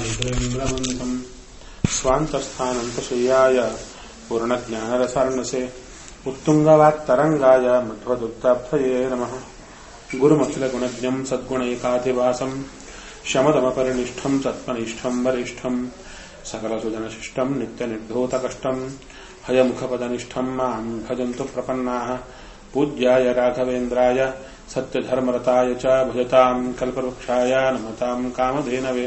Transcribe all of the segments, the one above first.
उपवीतिनमुद्भक्ष्यमहेन्द्रवन्तम् स्वान्तस्थानन्तशय्याय पूर्णज्ञानरसार्णसे उत्तुङ्गवाक्तरङ्गाय मध्वदुत्ताभ्रये नमः गुरुमखिलगुणज्ञम् सद्गुणैकाधिवासम् शमदमपरिनिष्ठम् सत्त्वनिष्ठम् वरिष्ठम् सकलसुजनशिष्टम् नित्यनिर्धूतकष्टम् हयमुखपदनिष्ठम् माम् भजन्तु प्रपन्नाः पूज्याय राघवेन्द्राय सत्यधर्मरताय च भजताम् कल्पवृक्षाय नमताम् कामधेनवे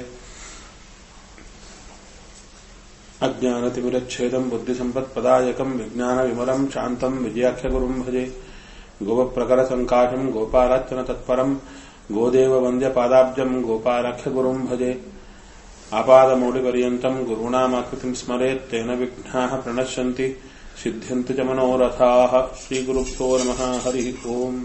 अज्ञानतिमिरच्छेदम् बुद्धिसम्पत्पदायकम् विज्ञानविमलम् शान्तम् विजयाख्यगुरुम् भजे गोपप्रकरसङ्काशम् गोपालार्चनतत्परम् गोदेववन्द्यपादाब्जम् गोपालाख्यगुरुम् भजे आपादमौलिपर्यन्तम् गुरूणामाकृतिम् स्मरेत् तेन विघ्नाः प्रणश्यन्ति सिद्ध्यन्ति च मनोरथाः श्रीगुरुभ्यो नमः हरिः ओम्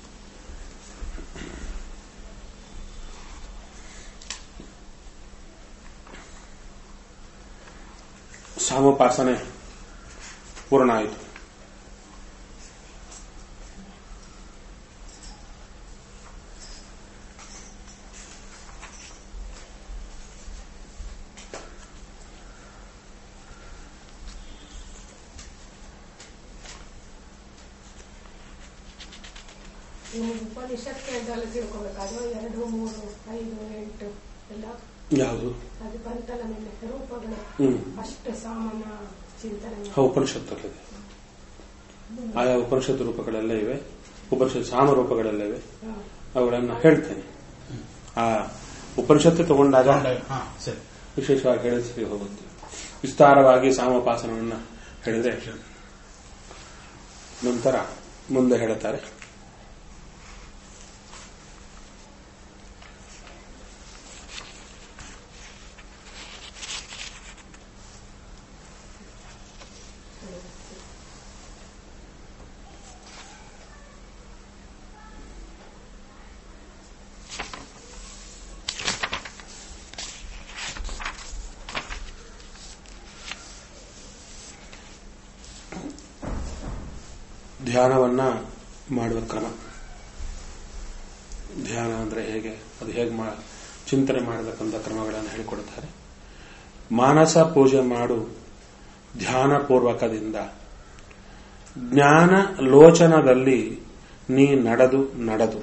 ಸಾಮೋಪಾಸನೆ ಪೂರ್ಣ ಆಯಿತು ನೀವು ಉಪನಿಷತ್ತು ಇದೆಲ್ಲ ತಿಳ್ಕೊಬೇಕು ಅದು ಎರಡು ಮೂರು ಐದು ಎಂಟು ಎಲ್ಲ ಯಾವುದು ಅದು ಬಂತಲ್ಲ ನಿನ್ನೆ ರೂಪಗಳು ಹ್ಮ್ ಅಷ್ಟು ಸಾಮಾನ್ಯ ಚಿಂತನೆ ಮಾಡಿ. ಆ ಉಪನಿಷತ್ತಲ್ಲಿದೆ ಆಯಾ ಉಪನಿಷತ್ತು ರೂಪಗಳೆಲ್ಲ ಇವೆ ಉಪನಿಷತ್ ಸಾಮರೂಪಗಳೆಲ್ಲ ಇವೆ ಹಾ. ಅವುಗಳನ್ನು ಹೇಳ್ತೇನೆ ಆ ಉಪನಿಷತ್ತು ತಗೊಂಡಾಗ ಹಾ ಸರಿ ವಿಶೇಷವಾಗಿ ಹೇಳಿಸಿ ಹೋಗುತ್ತೆ ವಿಸ್ತಾರವಾಗಿ ಸಾಮೋಪಾಸನವನ್ನು ಹೇಳಿದ್ರೆ ನಂತರ ಮುಂದೆ ಹೇಳುತ್ತಾರೆ ಧ್ಯಾನವನ್ನ ಮಾಡುವ ಕ್ರಮ ಧ್ಯಾನ ಅಂದ್ರೆ ಹೇಗೆ ಅದು ಹೇಗೆ ಮಾ ಚಿಂತನೆ ಮಾಡಬೇಕಂತ ಕ್ರಮಗಳನ್ನು ಹೇಳಿಕೊಡುತ್ತಾರೆ ಮಾನಸ ಪೂಜೆ ಮಾಡು ಧ್ಯಾನ ಪೂರ್ವಕದಿಂದ ಜ್ಞಾನ ಲೋಚನದಲ್ಲಿ ನೀ ನಡೆದು ನಡೆದು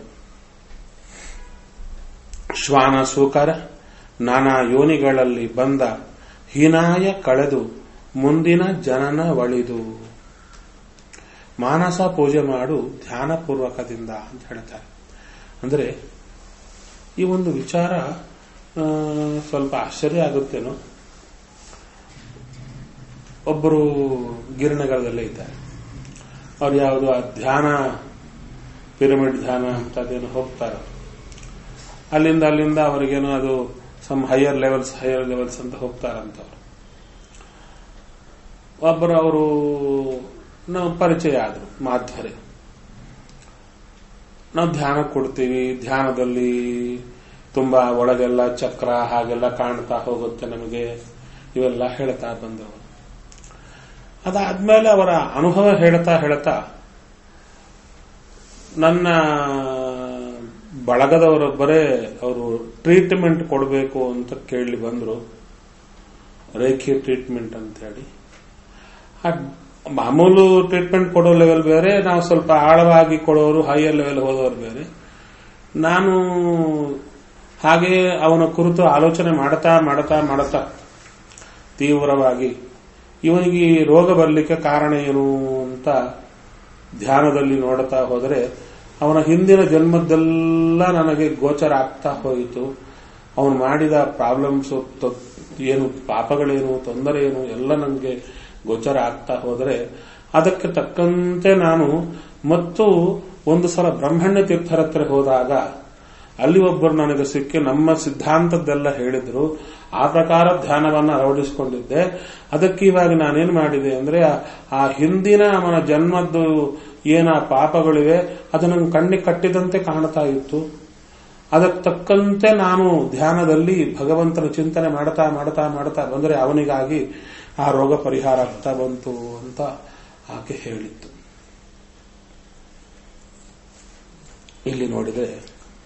ಶ್ವಾನ ಸೂಕರ ನಾನಾ ಯೋನಿಗಳಲ್ಲಿ ಬಂದ ಹೀನಾಯ ಕಳೆದು ಮುಂದಿನ ಜನನ ಒಳಿದು ಮಾನಸ ಪೂಜೆ ಮಾಡು ಧ್ಯಾನ ಪೂರ್ವಕದಿಂದ ಅಂತ ಹೇಳ್ತಾರೆ ಅಂದ್ರೆ ಈ ಒಂದು ವಿಚಾರ ಆ, ಸ್ವಲ್ಪ ಆಶ್ಚರ್ಯ ಆಗುತ್ತೇನೋ ಒಬ್ಬರು ಗಿರಿನಗರದಲ್ಲೇ ಇದ್ದಾರೆ ಅವ್ರು ಯಾವುದು ಆ ಧ್ಯಾನ ಪಿರಮಿಡ್ ಧ್ಯಾನ ಅಂತದೇನು ಹೋಗ್ತಾರೆ ಅಲ್ಲಿಂದ ಅಲ್ಲಿಂದ ಅವರಿಗೇನೋ ಅದು some higher levels higher levels ಅಂತ ಹೋಗ್ತಾರಂತವ್ರು ಒಬ್ಬರು ಅವರು ನಾವು ಪರಿಚಯ ಆದ್ರು ಮಾಧ್ವರೇ ನಾವು ಧ್ಯಾನ ಕೊಡ್ತೀವಿ ಧ್ಯಾನದಲ್ಲಿ ತುಂಬಾ ಒಳಗೆಲ್ಲ ಚಕ್ರ ಹಾಗೆಲ್ಲ ಕಾಣ್ತಾ ಹೋಗುತ್ತೆ ನಮಗೆ ಇವೆಲ್ಲ ಹೇಳ್ತಾ ಬಂದವರು ಅದಾದ್ಮೇಲೆ ಅವರ ಅನುಭವ ಹೇಳ್ತಾ ಹೇಳ್ತಾ ನನ್ನ ಬಳಗದವರೊಬ್ಬರೇ ಅವರು ಟ್ರೀಟ್ಮೆಂಟ್ ಕೊಡಬೇಕು ಅಂತ ಕೇಳಿ ಬಂದ್ರು ರೇಖಿ ಟ್ರೀಟ್ಮೆಂಟ್ ಅಂತ ಹೇಳಿ ಆ ಮಾಮೂಲು ಟ್ರೀಟ್ಮೆಂಟ್ ಕೊಡೋ ಲೆವೆಲ್ ಬೇರೆ ನಾವು ಸ್ವಲ್ಪ ಆಳವಾಗಿ ಕೊಡೋರು ಹೈಯರ್ ಲೆವೆಲ್ ಹೋದವರು ಬೇರೆ ನಾನು ಹಾಗೆ ಅವನ ಕುರಿತು ಆಲೋಚನೆ ಮಾಡ್ತಾ ಮಾಡ್ತಾ ಮಾಡ್ತಾ ತೀವ್ರವಾಗಿ ಇವನಿಗೆ ಈ ರೋಗ ಬರಲಿಕ್ಕೆ ಕಾರಣ ಏನು ಅಂತ ಧ್ಯಾನದಲ್ಲಿ ನೋಡ್ತಾ ಹೋದರೆ ಅವನ ಹಿಂದಿನ ಜನ್ಮದ್ದೆಲ್ಲ ನನಗೆ ಗೋಚರ ಆಗ್ತಾ ಹೋಯಿತು ಅವನು ಮಾಡಿದ ಪ್ರಾಬ್ಲಮ್ಸ್ ಏನು ಪಾಪಗಳೇನು ತೊಂದರೆ ಏನು ಎಲ್ಲ ನನಗೆ ಗೋಚರ ಆಗ್ತಾ ಹೋದರೆ ಅದಕ್ಕೆ ತಕ್ಕಂತೆ ನಾನು ಮತ್ತು ಒಂದು ಸಲ ಬ್ರಹ್ಮಣ್ಯ ತೀರ್ಥರ ಹತ್ರ ಹೋದಾಗ ಅಲ್ಲಿ ಒಬ್ಬರು ನನಗೆ ಸಿಕ್ಕಿ ನಮ್ಮ ಸಿದ್ಧಾಂತದ್ದೆಲ್ಲ ಹೇಳಿದ್ರು ಆ ಪ್ರಕಾರ ಧ್ಯಾನವನ್ನ ಅಳವಡಿಸಿಕೊಂಡಿದ್ದೆ ಅದಕ್ಕೆ ಇವಾಗ ನಾನೇನ್ ಮಾಡಿದೆ ಅಂದ್ರೆ ಆ- ಆ ಹಿಂದಿನ ಅವನ ಜನ್ಮದ್ದು ಏನ ಪಾಪಗಳಿವೆ ಅದು ನಂಗೆ ಕಣ್ಣಿಗೆ ಕಟ್ಟಿದಂತೆ ಕಾಣ್ತಾ ಇತ್ತು ಅದಕ್ಕೆ ತಕ್ಕಂತೆ ನಾನು ಧ್ಯಾನದಲ್ಲಿ ಭಗವಂತನ ಚಿಂತನೆ ಮಾಡ್ತಾ ಮಾಡ್ತಾ ಮಾಡ್ತಾ ಬಂದರೆ ಅವನಿಗಾಗಿ ಆ ರೋಗ ಪರಿಹಾರ ಆಗ್ತಾ ಬಂತು ಅಂತ ಆಕೆ ಹೇಳಿತ್ತು ಇಲ್ಲಿ ನೋಡಿದರೆ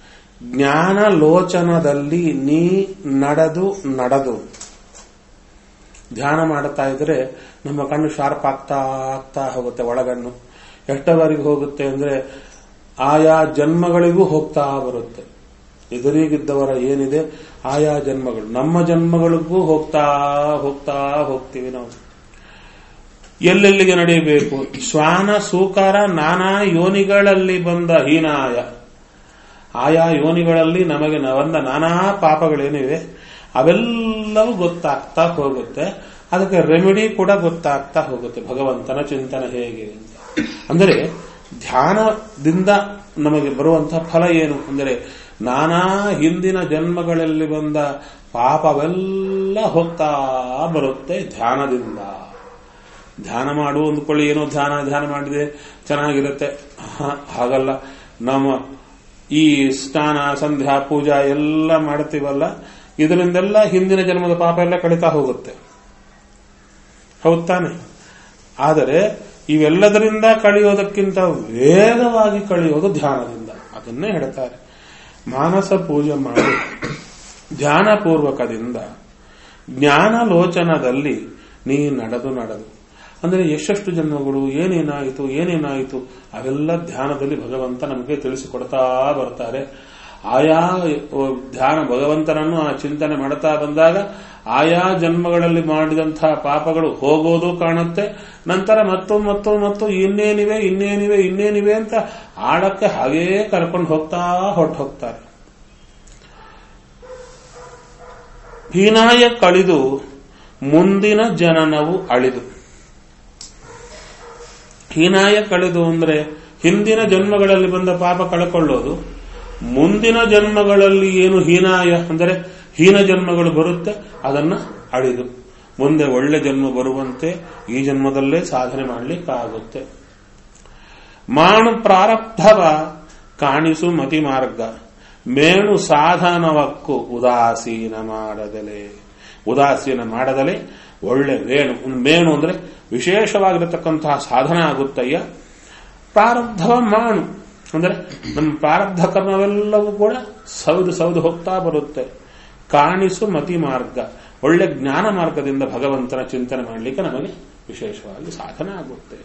ಜ್ಞಾನ ಲೋಚನದಲ್ಲಿ ನೀ ನಡೆದು ನಡೆದು ಧ್ಯಾನ ಮಾಡುತ್ತಾ ಇದ್ರೆ ನಮ್ಮ ಕಣ್ಣು ಶಾರ್ಪ್ ಆಗ್ತಾ ಆಗ್ತಾ ಹೋಗುತ್ತೆ ಒಳಗಣ್ಣು ಎಷ್ಟವರೆಗೆ ಹೋಗುತ್ತೆ ಅಂದ್ರೆ ಆಯಾ ಜನ್ಮಗಳಿಗೂ ಹೋಗ್ತಾ ಬರುತ್ತೆ ಎದುರಿಗಿದ್ದವರ ಏನಿದೆ ಆಯಾ ಜನ್ಮಗಳು ನಮ್ಮ ಜನ್ಮಗಳಿಗೂ ಹೋಗ್ತಾ ಹೋಗ್ತಾ ಹೋಗ್ತೀವಿ ನಾವು ಎಲ್ಲೆಲ್ಲಿಗೆ ನಡೆಯಬೇಕು ಶ್ವಾನ ಸೂಕಾರ ನಾನಾ ಯೋನಿಗಳಲ್ಲಿ ಬಂದ ಹೀನಾಯ ಆಯಾ ಯೋನಿಗಳಲ್ಲಿ ನಮಗೆ ಬಂದ ನಾನಾ ಪಾಪಗಳೇನಿವೆ ಅವೆಲ್ಲವೂ ಗೊತ್ತಾಗ್ತಾ ಹೋಗುತ್ತೆ ಅದಕ್ಕೆ ರೆಮಿಡಿ ಕೂಡ ಗೊತ್ತಾಗ್ತಾ ಹೋಗುತ್ತೆ ಭಗವಂತನ ಚಿಂತನೆ ಹೇಗೆ ಅಂತ ಅಂದರೆ ಧ್ಯಾನದಿಂದ ನಮಗೆ ಬರುವಂತಹ ಫಲ ಏನು ಅಂದರೆ ನಾನಾ ಹಿಂದಿನ ಜನ್ಮಗಳಲ್ಲಿ ಬಂದ ಪಾಪವೆಲ್ಲ ಹೋಗ್ತಾ ಬರುತ್ತೆ ಧ್ಯಾನದಿಂದ ಧ್ಯಾನ ಮಾಡು ಅಂದ್ಕೊಳ್ಳಿ ಏನೋ ಧ್ಯಾನ ಧ್ಯಾನ ಮಾಡಿದೆ ಚೆನ್ನಾಗಿರುತ್ತೆ ಹ, ಹಾಗಲ್ಲ ನಮ್ಮ ಈ ಸ್ನಾನ ಸಂಧ್ಯಾ ಪೂಜಾ ಎಲ್ಲ ಮಾಡ್ತೀವಲ್ಲ ಇದರಿಂದೆಲ್ಲ ಹಿಂದಿನ ಜನ್ಮದ ಪಾಪ ಎಲ್ಲ ಕಳೀತಾ ಹೋಗುತ್ತೆ ಹೌದ್ ತಾನೆ ಆದರೆ ಇವೆಲ್ಲದರಿಂದ ಕಳೆಯೋದಕ್ಕಿಂತ ವೇಗವಾಗಿ ಕಳೆಯೋದು ಧ್ಯಾನದಿಂದ ಅದನ್ನೇ ಹೇಳ್ತಾರೆ ಮಾನಸ ಪೂಜೆ ಮಾಡಿ ಧ್ಯಾನಪೂರ್ವಕದಿಂದ ಜ್ಞಾನ ಲೋಚನದಲ್ಲಿ ನೀ ನಡೆದು ನಡೆದು ಅಂದರೆ ಎಷ್ಟೆಷ್ಟು ಜನ್ಮಗಳು ಏನೇನಾಯಿತು ಏನೇನಾಯಿತು ಅವೆಲ್ಲ ಧ್ಯಾನದಲ್ಲಿ ಭಗವಂತ ನಮಗೆ ತಿಳಿಸಿಕೊಡ್ತಾ ಬರ್ತಾರೆ ಆಯಾ ಧ್ಯಾನ ಭಗವಂತನನ್ನು ಆ ಚಿಂತನೆ ಮಾಡ್ತಾ ಬಂದಾಗ ಆಯಾ ಜನ್ಮಗಳಲ್ಲಿ ಮಾಡಿದಂತಹ ಪಾಪಗಳು ಹೋಗೋದು ಕಾಣುತ್ತೆ ನಂತರ ಮತ್ತು ಮತ್ತು ಮತ್ತು ಇನ್ನೇನಿವೆ ಇನ್ನೇನಿವೆ ಇನ್ನೇನಿವೆ ಅಂತ ಆಳಕ್ಕೆ ಹಾಗೇ ಕರ್ಕೊಂಡು ಹೋಗ್ತಾ ಹೊಟ್ಟು ಹೋಗ್ತಾರೆ ಹೀನಾಯ ಕಳಿದು ಮುಂದಿನ ಜನನವು ಅಳಿದು ಹೀನಾಯ ಕಳೆದು ಅಂದ್ರೆ ಹಿಂದಿನ ಜನ್ಮಗಳಲ್ಲಿ ಬಂದ ಪಾಪ ಕಳ್ಕೊಳ್ಳೋದು ಮುಂದಿನ ಜನ್ಮಗಳಲ್ಲಿ ಏನು ಹೀನಾಯ ಅಂದರೆ ಹೀನ ಜನ್ಮಗಳು ಬರುತ್ತೆ ಅದನ್ನ ಅಳಿದು ಮುಂದೆ ಒಳ್ಳೆ ಜನ್ಮ ಬರುವಂತೆ ಈ ಜನ್ಮದಲ್ಲೇ ಸಾಧನೆ ಮಾಡಲಿಕ್ಕಾಗುತ್ತೆ ಮಾಣು ಪ್ರಾರಬ್ಧವ ಕಾಣಿಸು ಮತಿ ಮಾರ್ಗ ಮೇಣು ಸಾಧನವಕ್ಕೂ ಉದಾಸೀನ ಮಾಡದಲೆ ಉದಾಸೀನ ಮಾಡದಲೆ ಒಳ್ಳೆ ವೇಣು ಮೇಣು ಅಂದ್ರೆ ವಿಶೇಷವಾಗಿರತಕ್ಕಂತಹ ಸಾಧನ ಆಗುತ್ತಯ್ಯ ಪ್ರಾರಬ್ಧವ ಮಾಣು ಅಂದ್ರೆ ನಮ್ಮ ಪ್ರಾರಬ್ಧ ಕರ್ಮವೆಲ್ಲವೂ ಕೂಡ ಸೌದು ಸೌದು ಹೋಗ್ತಾ ಬರುತ್ತೆ ಕಾಣಿಸು ಮತಿ ಮಾರ್ಗ ಒಳ್ಳೆ ಜ್ಞಾನ ಮಾರ್ಗದಿಂದ ಭಗವಂತನ ಚಿಂತನೆ ಮಾಡಲಿಕ್ಕೆ ನಮಗೆ ವಿಶೇಷವಾಗಿ ಸಾಧನ ಆಗುತ್ತೆ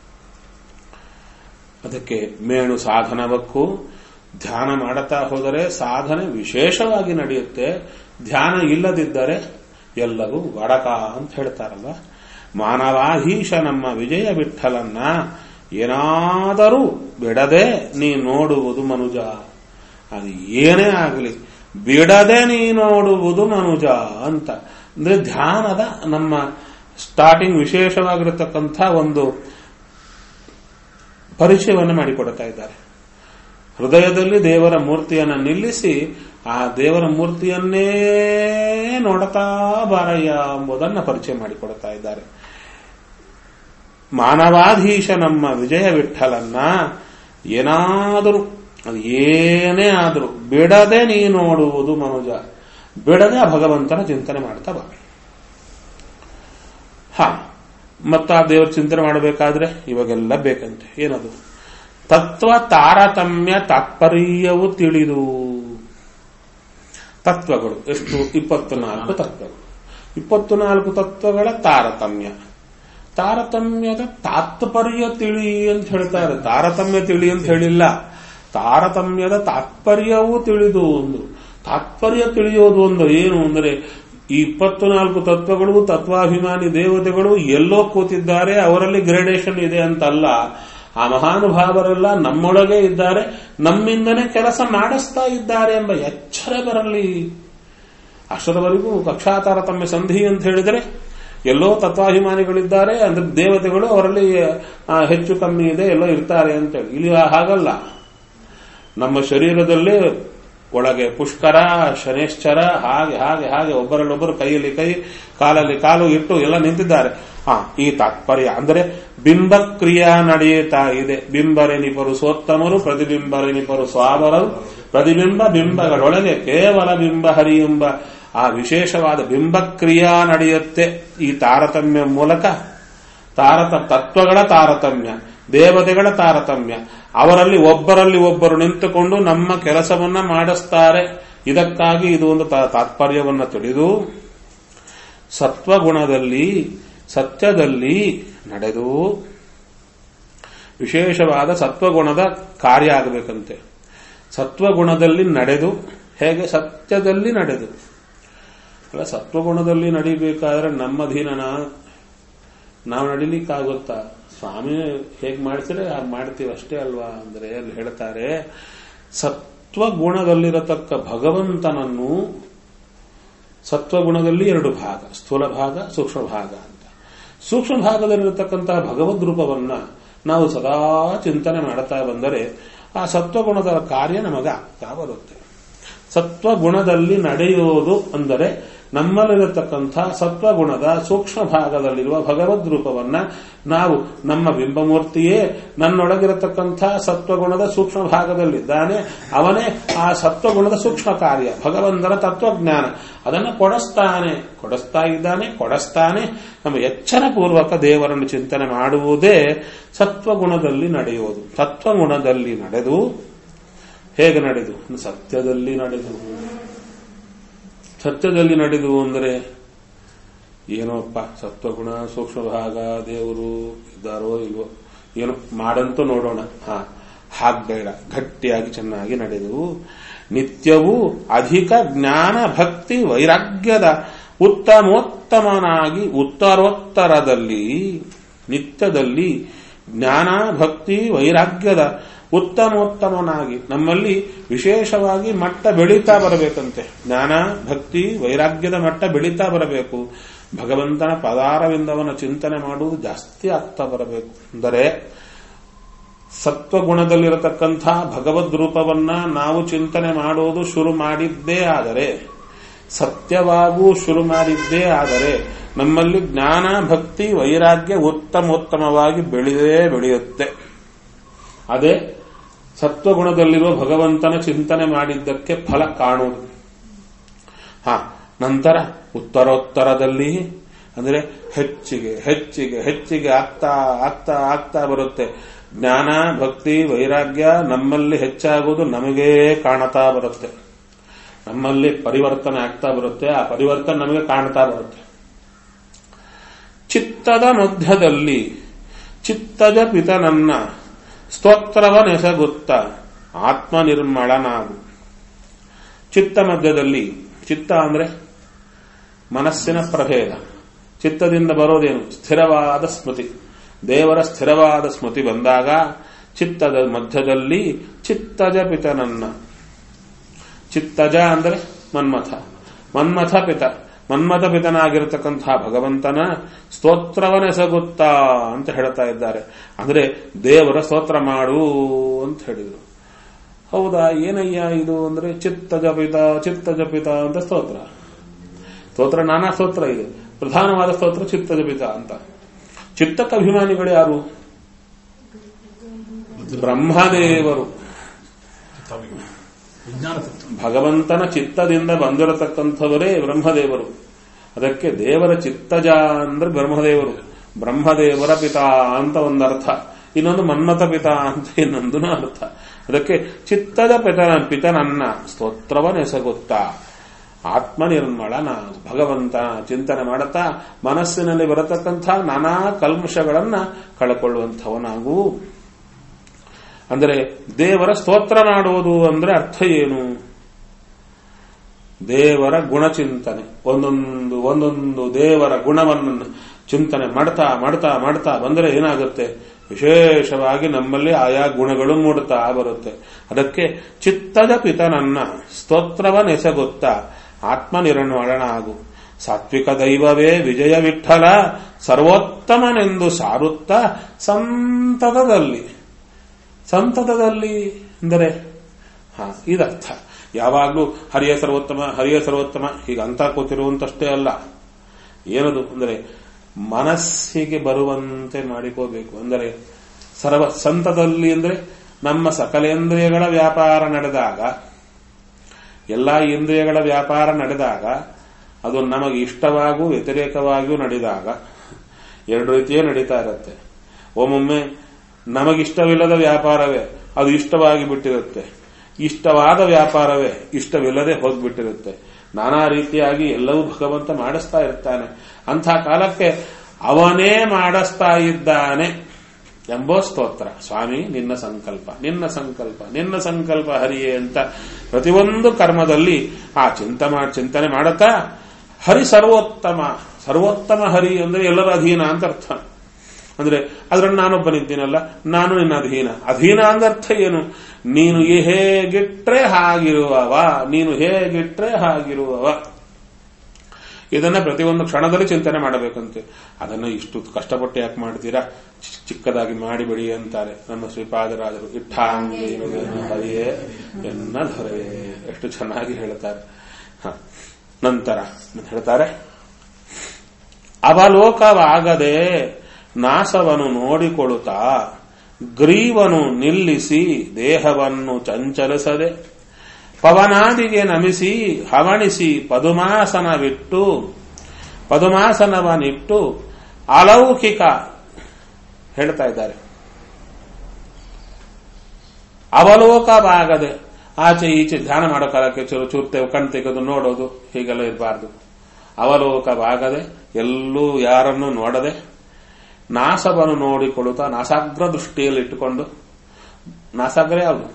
ಅದಕ್ಕೆ ಮೇಣು ಸಾಧನವಕ್ಕೂ ಧ್ಯಾನ ಮಾಡುತ್ತಾ ಹೋದರೆ ಸಾಧನೆ ವಿಶೇಷವಾಗಿ ನಡೆಯುತ್ತೆ ಧ್ಯಾನ ಇಲ್ಲದಿದ್ದರೆ ಎಲ್ಲವೂ ವಡಕ ಅಂತ ಹೇಳ್ತಾರಲ್ಲ ಮಾನವಾಧೀಶ ನಮ್ಮ ವಿಜಯ ವಿಠಲನ್ನ ಏನಾದರೂ ಬಿಡದೆ ನೀ ನೋಡುವುದು ಮನುಜ ಅದು ಏನೇ ಆಗಲಿ ಬಿಡದೆ ನೀ ನೋಡುವುದು ಮನುಜ ಅಂತ ಅಂದ್ರೆ ಧ್ಯಾನದ ನಮ್ಮ ಸ್ಟಾರ್ಟಿಂಗ್ ವಿಶೇಷವಾಗಿರತಕ್ಕಂಥ ಒಂದು ಪರಿಚಯವನ್ನು ಮಾಡಿಕೊಡ್ತಾ ಇದ್ದಾರೆ ಹೃದಯದಲ್ಲಿ ದೇವರ ಮೂರ್ತಿಯನ್ನು ನಿಲ್ಲಿಸಿ ಆ ದೇವರ ಮೂರ್ತಿಯನ್ನೇ ನೋಡ್ತಾ ಬಾರಯ್ಯ ಎಂಬುದನ್ನು ಪರಿಚಯ ಮಾಡಿಕೊಡ್ತಾ ಇದ್ದಾರೆ ಮಾನವಾಧೀಶ ನಮ್ಮ ವಿಜಯ ವಿಠಲನ್ನ ಏನಾದರೂ ಅದು ಏನೇ ಆದರೂ ಬಿಡದೆ ನೀ ನೋಡುವುದು ಮನುಜ ಬಿಡದೆ ಆ ಭಗವಂತನ ಚಿಂತನೆ ಮಾಡ್ತಾ ಬಾ ಹಾ ಮತ್ತ ಆ ದೇವರ ಚಿಂತನೆ ಮಾಡಬೇಕಾದ್ರೆ ಇವಾಗೆಲ್ಲ ಬೇಕಂತೆ ಏನದು ತತ್ವ ತಾರತಮ್ಯ ತಾತ್ಪರ್ಯವು ತಿಳಿದು ತತ್ವಗಳು ಎಷ್ಟು ಇಪ್ಪತ್ತು ನಾಲ್ಕು ತತ್ವಗಳು ಇಪ್ಪತ್ತು ನಾಲ್ಕು ತತ್ವಗಳ ತಾರತಮ್ಯ ತಾರತಮ್ಯದ ತಾತ್ಪರ್ಯ ತಿಳಿ ಅಂತ ಹೇಳ್ತಾರೆ ತಾರತಮ್ಯ ತಿಳಿ ಅಂತ ಹೇಳಿಲ್ಲ ತಾರತಮ್ಯದ ತಾತ್ಪರ್ಯವೂ ತಿಳಿದು ಒಂದು ತಾತ್ಪರ್ಯ ತಿಳಿಯೋದು ಒಂದು ಏನು ಅಂದರೆ ಈ ಇಪ್ಪತ್ತು ನಾಲ್ಕು ತತ್ವಗಳು ತತ್ವಾಭಿಮಾನಿ ದೇವತೆಗಳು ಎಲ್ಲೋ ಕೂತಿದ್ದಾರೆ ಅವರಲ್ಲಿ ಗ್ರೇಡೇಷನ್ ಇದೆ ಅಂತಲ್ಲ ಆ ಮಹಾನುಭಾವರೆಲ್ಲ ನಮ್ಮೊಳಗೆ ಇದ್ದಾರೆ ನಮ್ಮಿಂದನೇ ಕೆಲಸ ಮಾಡಿಸ್ತಾ ಇದ್ದಾರೆ ಎಂಬ ಎಚ್ಚರ ಬರಲಿ ಅಷ್ಟರವರೆಗೂ ಕಕ್ಷಾ ತಾರತಮ್ಯ ಸಂಧಿ ಅಂತ ಹೇಳಿದರೆ ಎಲ್ಲೋ ತತ್ವಾಭಿಮಾನಿಗಳಿದ್ದಾರೆ ಅಂದ್ರೆ ದೇವತೆಗಳು ಅವರಲ್ಲಿ ಆ, ಹೆಚ್ಚು ಕಮ್ಮಿ ಇದೆ ಎಲ್ಲೋ ಇರ್ತಾರೆ ಅಂತೇಳಿ ಇಲ್ಲಿ ಹಾಗಲ್ಲ ನಮ್ಮ ಶರೀರದಲ್ಲಿ ಒಳಗೆ ಪುಷ್ಕರ ಶನೇಶ್ಚರ ಹಾಗೆ ಹಾಗೆ ಹಾಗೆ ಒಬ್ಬರಲ್ಲೊಬ್ಬರು ಕೈಯಲ್ಲಿ ಕೈ ಕಾಲಲ್ಲಿ ಕಾಲು ಇಟ್ಟು ಎಲ್ಲ ನಿಂತಿದ್ದಾರೆ ಹಾ ಈ ತಾತ್ಪರ್ಯ ಅಂದರೆ ಬಿಂಬ ಕ್ರಿಯಾ ನಡೆಯುತ್ತಾ ಇದೆ ಬಿಂಬರೆನಿಪರು ಸೋತ್ತಮರು ಪ್ರತಿಬಿಂಬರೆನಿಪರು ಸ್ವಾವರರು ಪ್ರತಿಬಿಂಬ ಬಿಂಬಗಳೊಳಗೆ ಕೇವಲ ಬಿಂಬ ಹರಿ ಎಂಬ ಆ ವಿಶೇಷವಾದ ಬಿಂಬ ಕ್ರಿಯಾ ನಡೆಯುತ್ತೆ ಈ ತಾರತಮ್ಯ ಮೂಲಕ ತಾರತ ತತ್ವಗಳ ತಾರತಮ್ಯ ದೇವತೆಗಳ ತಾರತಮ್ಯ ಅವರಲ್ಲಿ ಒಬ್ಬರಲ್ಲಿ ಒಬ್ಬರು ನಿಂತುಕೊಂಡು ನಮ್ಮ ಕೆಲಸವನ್ನ ಮಾಡಿಸ್ತಾರೆ ಇದಕ್ಕಾಗಿ ಇದು ಒಂದು ತಾ- ತಾತ್ಪರ್ಯವನ್ನ ತಿಳಿದು ಸತ್ವಗುಣದಲ್ಲಿ ಸತ್ಯದಲ್ಲಿ ನಡೆದು ವಿಶೇಷವಾದ ಸತ್ವಗುಣದ ಕಾರ್ಯ ಆಗಬೇಕಂತೆ ಸತ್ವಗುಣದಲ್ಲಿ ನಡೆದು ಹೇಗೆ ಸತ್ಯದಲ್ಲಿ ನಡೆದು ಅಲ್ಲ ಸತ್ವಗುಣದಲ್ಲಿ ನಡಿಬೇಕಾದ್ರೆ ನಮ್ಮ ಅಧೀನನ ನಾವು ನಡಿಲಿಕ್ಕಾಗುತ್ತಾ ಸ್ವಾಮಿ ಹೇಗೆ ಮಾಡ್ತೀರಿ ಹಾಗೆ ಮಾಡ್ತೀವಿ ಅಷ್ಟೇ ಅಲ್ವಾ ಅಂದ್ರೆ ಅಲ್ಲಿ ಹೇಳ್ತಾರೆ ಸತ್ವಗುಣದಲ್ಲಿರತಕ್ಕ ಭಗವಂತನನ್ನು ಸತ್ವಗುಣದಲ್ಲಿ ಎರಡು ಭಾಗ ಸ್ಥೂಲ ಭಾಗ ಸೂಕ್ಷ್ಮ ಭಾಗ ಅಂತ ಸೂಕ್ಷ್ಮ ಭಾಗದಲ್ಲಿರತಕ್ಕಂತಹ ಭಗವದ್ ರೂಪವನ್ನ ನಾವು ಸದಾ ಚಿಂತನೆ ಮಾಡುತ್ತಾ ಬಂದರೆ ಆ ಸತ್ವಗುಣದ ಕಾರ್ಯ ನಮಗೆ ಆಗ್ತಾ ಬರುತ್ತೆ ಸತ್ವಗುಣದಲ್ಲಿ ನಡೆಯುವುದು ಅಂದರೆ ನಮ್ಮಲ್ಲಿರತಕ್ಕಂಥ ಸತ್ವಗುಣದ ಸೂಕ್ಷ್ಮ ಭಾಗದಲ್ಲಿರುವ ಭಗವದ್ ರೂಪವನ್ನ ನಾವು ನಮ್ಮ ಬಿಂಬಮೂರ್ತಿಯೇ ನನ್ನೊಳಗಿರತಕ್ಕಂಥ ಸತ್ವಗುಣದ ಸೂಕ್ಷ್ಮ ಭಾಗದಲ್ಲಿದ್ದಾನೆ ಅವನೇ ಆ ಸತ್ವಗುಣದ ಸೂಕ್ಷ್ಮ ಕಾರ್ಯ ಭಗವಂತನ ತತ್ವಜ್ಞಾನ ಅದನ್ನು ಕೊಡಿಸ್ತಾನೆ ಕೊಡಿಸ್ತಾ ಇದ್ದಾನೆ ಕೊಡಿಸ್ತಾನೆ ನಮ್ಮ ಎಚ್ಚರ ಪೂರ್ವಕ ದೇವರನ್ನು ಚಿಂತನೆ ಮಾಡುವುದೇ ಸತ್ವಗುಣದಲ್ಲಿ ನಡೆಯುವುದು ಸತ್ವಗುಣದಲ್ಲಿ ನಡೆದು ಹೇಗೆ ನಡೆದು ಸತ್ಯದಲ್ಲಿ ನಡೆದು ಸತ್ಯದಲ್ಲಿ ನಡೆದು ಅಂದರೆ ಏನೋಪ್ಪ ಸತ್ವಗುಣ ಸೂಕ್ಷ್ಮ ಭಾಗ ದೇವರು ಇದ್ದಾರೋ ಇಲ್ವೋ ಏನೋ ಮಾಡಂತೂ ನೋಡೋಣ ಹಾ ಹಾಗ್ಬೇಡ ಗಟ್ಟಿಯಾಗಿ ಚೆನ್ನಾಗಿ ನಡೆದು ನಿತ್ಯವೂ ಅಧಿಕ ಜ್ಞಾನ ಭಕ್ತಿ ವೈರಾಗ್ಯದ ಉತ್ತಮೋತ್ತಮನಾಗಿ ಉತ್ತರೋತ್ತರದಲ್ಲಿ ನಿತ್ಯದಲ್ಲಿ ಜ್ಞಾನ ಭಕ್ತಿ ವೈರಾಗ್ಯದ ಉತ್ತಮೋತ್ತಮನಾಗಿ ನಮ್ಮಲ್ಲಿ ವಿಶೇಷವಾಗಿ ಮಟ್ಟ ಬೆಳೀತಾ ಬರಬೇಕಂತೆ ಜ್ಞಾನ ಭಕ್ತಿ ವೈರಾಗ್ಯದ ಮಟ್ಟ ಬೆಳೀತಾ ಬರಬೇಕು ಭಗವಂತನ ಪದಾರವಿಂದವನ ಚಿಂತನೆ ಮಾಡುವುದು ಜಾಸ್ತಿ ಆಗ್ತಾ ಬರಬೇಕು ಅಂದರೆ ಸತ್ವಗುಣದಲ್ಲಿರತಕ್ಕಂಥ ಭಗವದ್ ರೂಪವನ್ನ ನಾವು ಚಿಂತನೆ ಮಾಡುವುದು ಶುರು ಮಾಡಿದ್ದೇ ಆದರೆ ಸತ್ಯವಾಗೂ ಶುರು ಮಾಡಿದ್ದೇ ಆದರೆ ನಮ್ಮಲ್ಲಿ ಜ್ಞಾನ ಭಕ್ತಿ ವೈರಾಗ್ಯ ಉತ್ತಮೋತ್ತಮವಾಗಿ ಬೆಳೆದೇ ಬೆಳೆಯುತ್ತೆ ಅದೇ ಸತ್ವಗುಣದಲ್ಲಿರುವ ಭಗವಂತನ ಚಿಂತನೆ ಮಾಡಿದ್ದಕ್ಕೆ ಫಲ ಕಾಣುವುದು ಹಾ ನಂತರ ಉತ್ತರೋತ್ತರದಲ್ಲಿ ಅಂದರೆ ಹೆಚ್ಚಿಗೆ ಹೆಚ್ಚಿಗೆ ಹೆಚ್ಚಿಗೆ ಆಗ್ತಾ ಆಗ್ತಾ ಆಗ್ತಾ ಬರುತ್ತೆ ಜ್ಞಾನ ಭಕ್ತಿ ವೈರಾಗ್ಯ ನಮ್ಮಲ್ಲಿ ಹೆಚ್ಚಾಗುವುದು ನಮಗೇ ಕಾಣತಾ ಬರುತ್ತೆ ನಮ್ಮಲ್ಲಿ ಪರಿವರ್ತನೆ ಆಗ್ತಾ ಬರುತ್ತೆ ಆ ಪರಿವರ್ತನೆ ನಮಗೆ ಕಾಣ್ತಾ ಬರುತ್ತೆ ಚಿತ್ತದ ಮಧ್ಯದಲ್ಲಿ ಚಿತ್ತದ ಪಿತನನ್ನ ಸ್ತೋತ್ರವನೆಸಗುತ್ತ ಆತ್ಮನಿರ್ಮಳನಾಗು ಚಿತ್ತ ಮಧ್ಯದಲ್ಲಿ ಚಿತ್ತ ಅಂದ್ರೆ ಮನಸ್ಸಿನ ಪ್ರಭೇದ ಚಿತ್ತದಿಂದ ಬರೋದೇನು ಸ್ಥಿರವಾದ ಸ್ಮೃತಿ ದೇವರ ಸ್ಥಿರವಾದ ಸ್ಮೃತಿ ಬಂದಾಗ ಚಿತ್ತದ ಮಧ್ಯದಲ್ಲಿ ಚಿತ್ತಜ ಪಿತನನ್ನ ಚಿತ್ತಜ ಅಂದರೆ ಮನ್ಮಥ ಮನ್ಮಥ ಪಿತ ಮನ್ಮಥ ಪಿತನಾಗಿರತಕ್ಕಂತಹ ಭಗವಂತನ ಸ್ತೋತ್ರವನೆಸಗುತ್ತಾ ಅಂತ ಹೇಳ್ತಾ ಇದ್ದಾರೆ ಅಂದ್ರೆ ದೇವರ ಸ್ತೋತ್ರ ಮಾಡು ಅಂತ ಹೇಳಿದರು ಹೌದಾ ಏನಯ್ಯ ಇದು ಅಂದ್ರೆ ಚಿತ್ತ ಜಪಿತ ಚಿತ್ತ ಜಪಿತ ಅಂತ ಸ್ತೋತ್ರ ಸ್ತೋತ್ರ ನಾನಾ ಸ್ತೋತ್ರ ಇದೆ ಪ್ರಧಾನವಾದ ಸ್ತೋತ್ರ ಚಿತ್ತ ಜಪಿತ ಅಂತ ಚಿತ್ತಕ್ಕೆ ಅಭಿಮಾನಿಗಳು ಯಾರು ಬ್ರಹ್ಮದೇವರು ವಿಜ್ಞಾನ ತತ್ವ ಭಗವಂತನ ಚಿತ್ತದಿಂದ ಬಂದಿರತಕ್ಕಂಥವರೇ ಬ್ರಹ್ಮದೇವರು ಅದಕ್ಕೆ ದೇವರ ಚಿತ್ತಜ ಅಂದ್ರೆ ಬ್ರಹ್ಮದೇವರು ಬ್ರಹ್ಮದೇವರ ಪಿತಾ ಅಂತ ಒಂದು ಅರ್ಥ ಇನ್ನೊಂದು ಮನ್ಮಥ ಪಿತಾ ಅಂತ ಇನ್ನೊಂದು ಅರ್ಥ ಅದಕ್ಕೆ ಚಿತ್ತದ ಪಿತನ ಪಿತನನ್ನ ಸ್ತೋತ್ರವನೆಸಗುತ್ತಾ ಆತ್ಮನಿರ್ಮಳನ ಭಗವಂತ ಚಿಂತನೆ ಮಾಡುತ್ತಾ ಮನಸ್ಸಿನಲ್ಲಿ ಬರತಕ್ಕಂಥ ನಾನಾ ಕಲ್ಮಶಗಳನ್ನ ಕಳಕೊಳ್ಳುವಂಥವನಾಗೂ ಅಂದರೆ ದೇವರ ಸ್ತೋತ್ರ ಮಾಡುವುದು ಅಂದ್ರೆ ಅರ್ಥ ಏನು ದೇವರ ಗುಣಚಿಂತನೆ ಒಂದೊಂದು ಒಂದೊಂದು ದೇವರ ಗುಣವನ್ನು ಚಿಂತನೆ ಮಾಡ್ತಾ ಮಾಡ್ತಾ ಮಾಡ್ತಾ ಬಂದರೆ ಏನಾಗುತ್ತೆ ವಿಶೇಷವಾಗಿ ನಮ್ಮಲ್ಲಿ ಆಯಾ ಗುಣಗಳು ಮೂಡುತ್ತಾ ಬರುತ್ತೆ ಅದಕ್ಕೆ ಚಿತ್ತದ ಪಿತನನ್ನ ಸ್ತೋತ್ರವನೆಸಗುತ್ತಾ ಆತ್ಮನಿರ್ಮಳನಾಗು ಸಾತ್ವಿಕ ದೈವವೇ ವಿಜಯ ವಿಠಲ ಸರ್ವೋತ್ತಮನೆಂದು ಸಾರುತ್ತಾ ಸಂತತದಲ್ಲಿ ಸಂತತದಲ್ಲಿ ಅಂದರೆ ಹಾ ಇದರ್ಥ ಯಾವಾಗಲೂ ಹರಿಯ ಸರ್ವೋತ್ತಮ ಹರಿಯ ಸರ್ವೋತ್ತಮ ಹೀಗೆ ಅಂತ ಕೂತಿರುವಂತಷ್ಟೇ ಅಲ್ಲ ಏನದು ಅಂದರೆ ಮನಸ್ಸಿಗೆ ಬರುವಂತೆ ಮಾಡಿಕೋಬೇಕು ಅಂದರೆ ಸರ್ವ ಸಂತದಲ್ಲಿ ಅಂದರೆ ನಮ್ಮ ಸಕಲೇಂದ್ರಿಯಗಳ ವ್ಯಾಪಾರ ನಡೆದಾಗ ಎಲ್ಲ ಇಂದ್ರಿಯಗಳ ವ್ಯಾಪಾರ ನಡೆದಾಗ ಅದು ನಮಗೆ ಇಷ್ಟವಾಗೂ ವ್ಯತಿರೇಕವಾಗಿಯೂ ನಡೆದಾಗ ಎರಡು ರೀತಿಯೇ ನಡೀತಾ ಇರುತ್ತೆ ಒಮ್ಮೊಮ್ಮೆ ನಮಗಿಷ್ಟವಿಲ್ಲದ ವ್ಯಾಪಾರವೇ ಅದು ಇಷ್ಟವಾಗಿ ಬಿಟ್ಟಿರುತ್ತೆ ಇಷ್ಟವಾದ ವ್ಯಾಪಾರವೇ ಇಷ್ಟವಿಲ್ಲದೆ ಹೋಗ್ಬಿಟ್ಟಿರುತ್ತೆ ನಾನಾ ರೀತಿಯಾಗಿ ಎಲ್ಲವೂ ಭಗವಂತ ಮಾಡಿಸ್ತಾ ಇರ್ತಾನೆ ಅಂಥ ಕಾಲಕ್ಕೆ ಅವನೇ ಮಾಡಿಸ್ತಾ ಇದ್ದಾನೆ ಎಂಬೋ ಸ್ತೋತ್ರ ಸ್ವಾಮಿ ನಿನ್ನ ಸಂಕಲ್ಪ ನಿನ್ನ ಸಂಕಲ್ಪ ನಿನ್ನ ಸಂಕಲ್ಪ ಹರಿಯೇ ಅಂತ ಪ್ರತಿಯೊಂದು ಕರ್ಮದಲ್ಲಿ ಆ ಚಿಂತ ಚಿಂತನೆ ಮಾಡುತ್ತಾ ಹರಿ ಸರ್ವೋತ್ತಮ ಸರ್ವೋತ್ತಮ ಹರಿ ಅಂದ್ರೆ ಎಲ್ಲರ ಅಧೀನ ಅಂತ ಅರ್ಥ ಅಂದ್ರೆ ಅದ್ರಲ್ಲಿ ನಾನೊಬ್ಬನಿದ್ದೀನಲ್ಲ ನಾನು ನಿನ್ನ ಅಧೀನ ಅಧೀನ ಅಂದರ್ಥ ಏನು ನೀನು ಹೇಗಿಟ್ರೆ ಹಾಗಿರುವವ ನೀನು ಹೇಗಿಟ್ರೆ ಹಾಗಿರುವವ ಇದನ್ನ ಪ್ರತಿಯೊಂದು ಕ್ಷಣದಲ್ಲಿ ಚಿಂತನೆ ಮಾಡಬೇಕಂತೆ ಅದನ್ನು ಇಷ್ಟು ಕಷ್ಟಪಟ್ಟು ಯಾಕೆ ಮಾಡ್ತೀರಾ ಚಿ- ಚಿಕ್ಕದಾಗಿ ಮಾಡಿಬಿಡಿ ಅಂತಾರೆ ನಮ್ಮ ಶ್ರೀಪಾದರಾಜರು ಇಟ್ಟಾಂಗಿ ಹರಿಯೇ ಎನ್ನ ಧರೆ ಎಷ್ಟು ಚೆನ್ನಾಗಿ ಹೇಳ್ತಾರೆ ಹ. ನಂತರ ಹೇಳ್ತಾರೆ ಅವಲೋಕವಾಗದೆ ನಾಸವನ್ನು ನೋಡಿಕೊಳ್ಳುತ್ತಾ ಗ್ರೀವನು ನಿಲ್ಲಿಸಿ ದೇಹವನ್ನು ಚಂಚಲಿಸದೆ ಪವನಾದಿಗೆ ನಮಿಸಿ ಹವಣಿಸಿ ಪದುಮಾಸನವಿಟ್ಟು ಪದುಮಾಸನವನ್ನಿಟ್ಟು ಅಲೌಕಿಕ ಹೇಳ್ತಾ ಇದ್ದಾರೆ ಅವಲೋಕವಾಗದೆ ಆಚೆ ಈಚೆ ಧ್ಯಾನ ಮಾಡೋ ಕಾಲಕ್ಕೆ ಚೂರು ಚೂರ್ತೇವೆ ಕಣ್ ತೆಗೆದು ನೋಡೋದು ಹೀಗೆಲ್ಲ ಇರಬಾರ್ದು ಅವಲೋಕವಾಗದೆ ಎಲ್ಲೂ ಯಾರನ್ನೂ ನೋಡದೆ ನಾಸವನ್ನು ನೋಡಿಕೊಳ್ಳುತ್ತಾ ನಾಸಾಗ್ರ ದೃಷ್ಟಿಯಲ್ಲಿ ಇಟ್ಟುಕೊಂಡು ನಾಸಾಗ್ರ ಯಾವುದು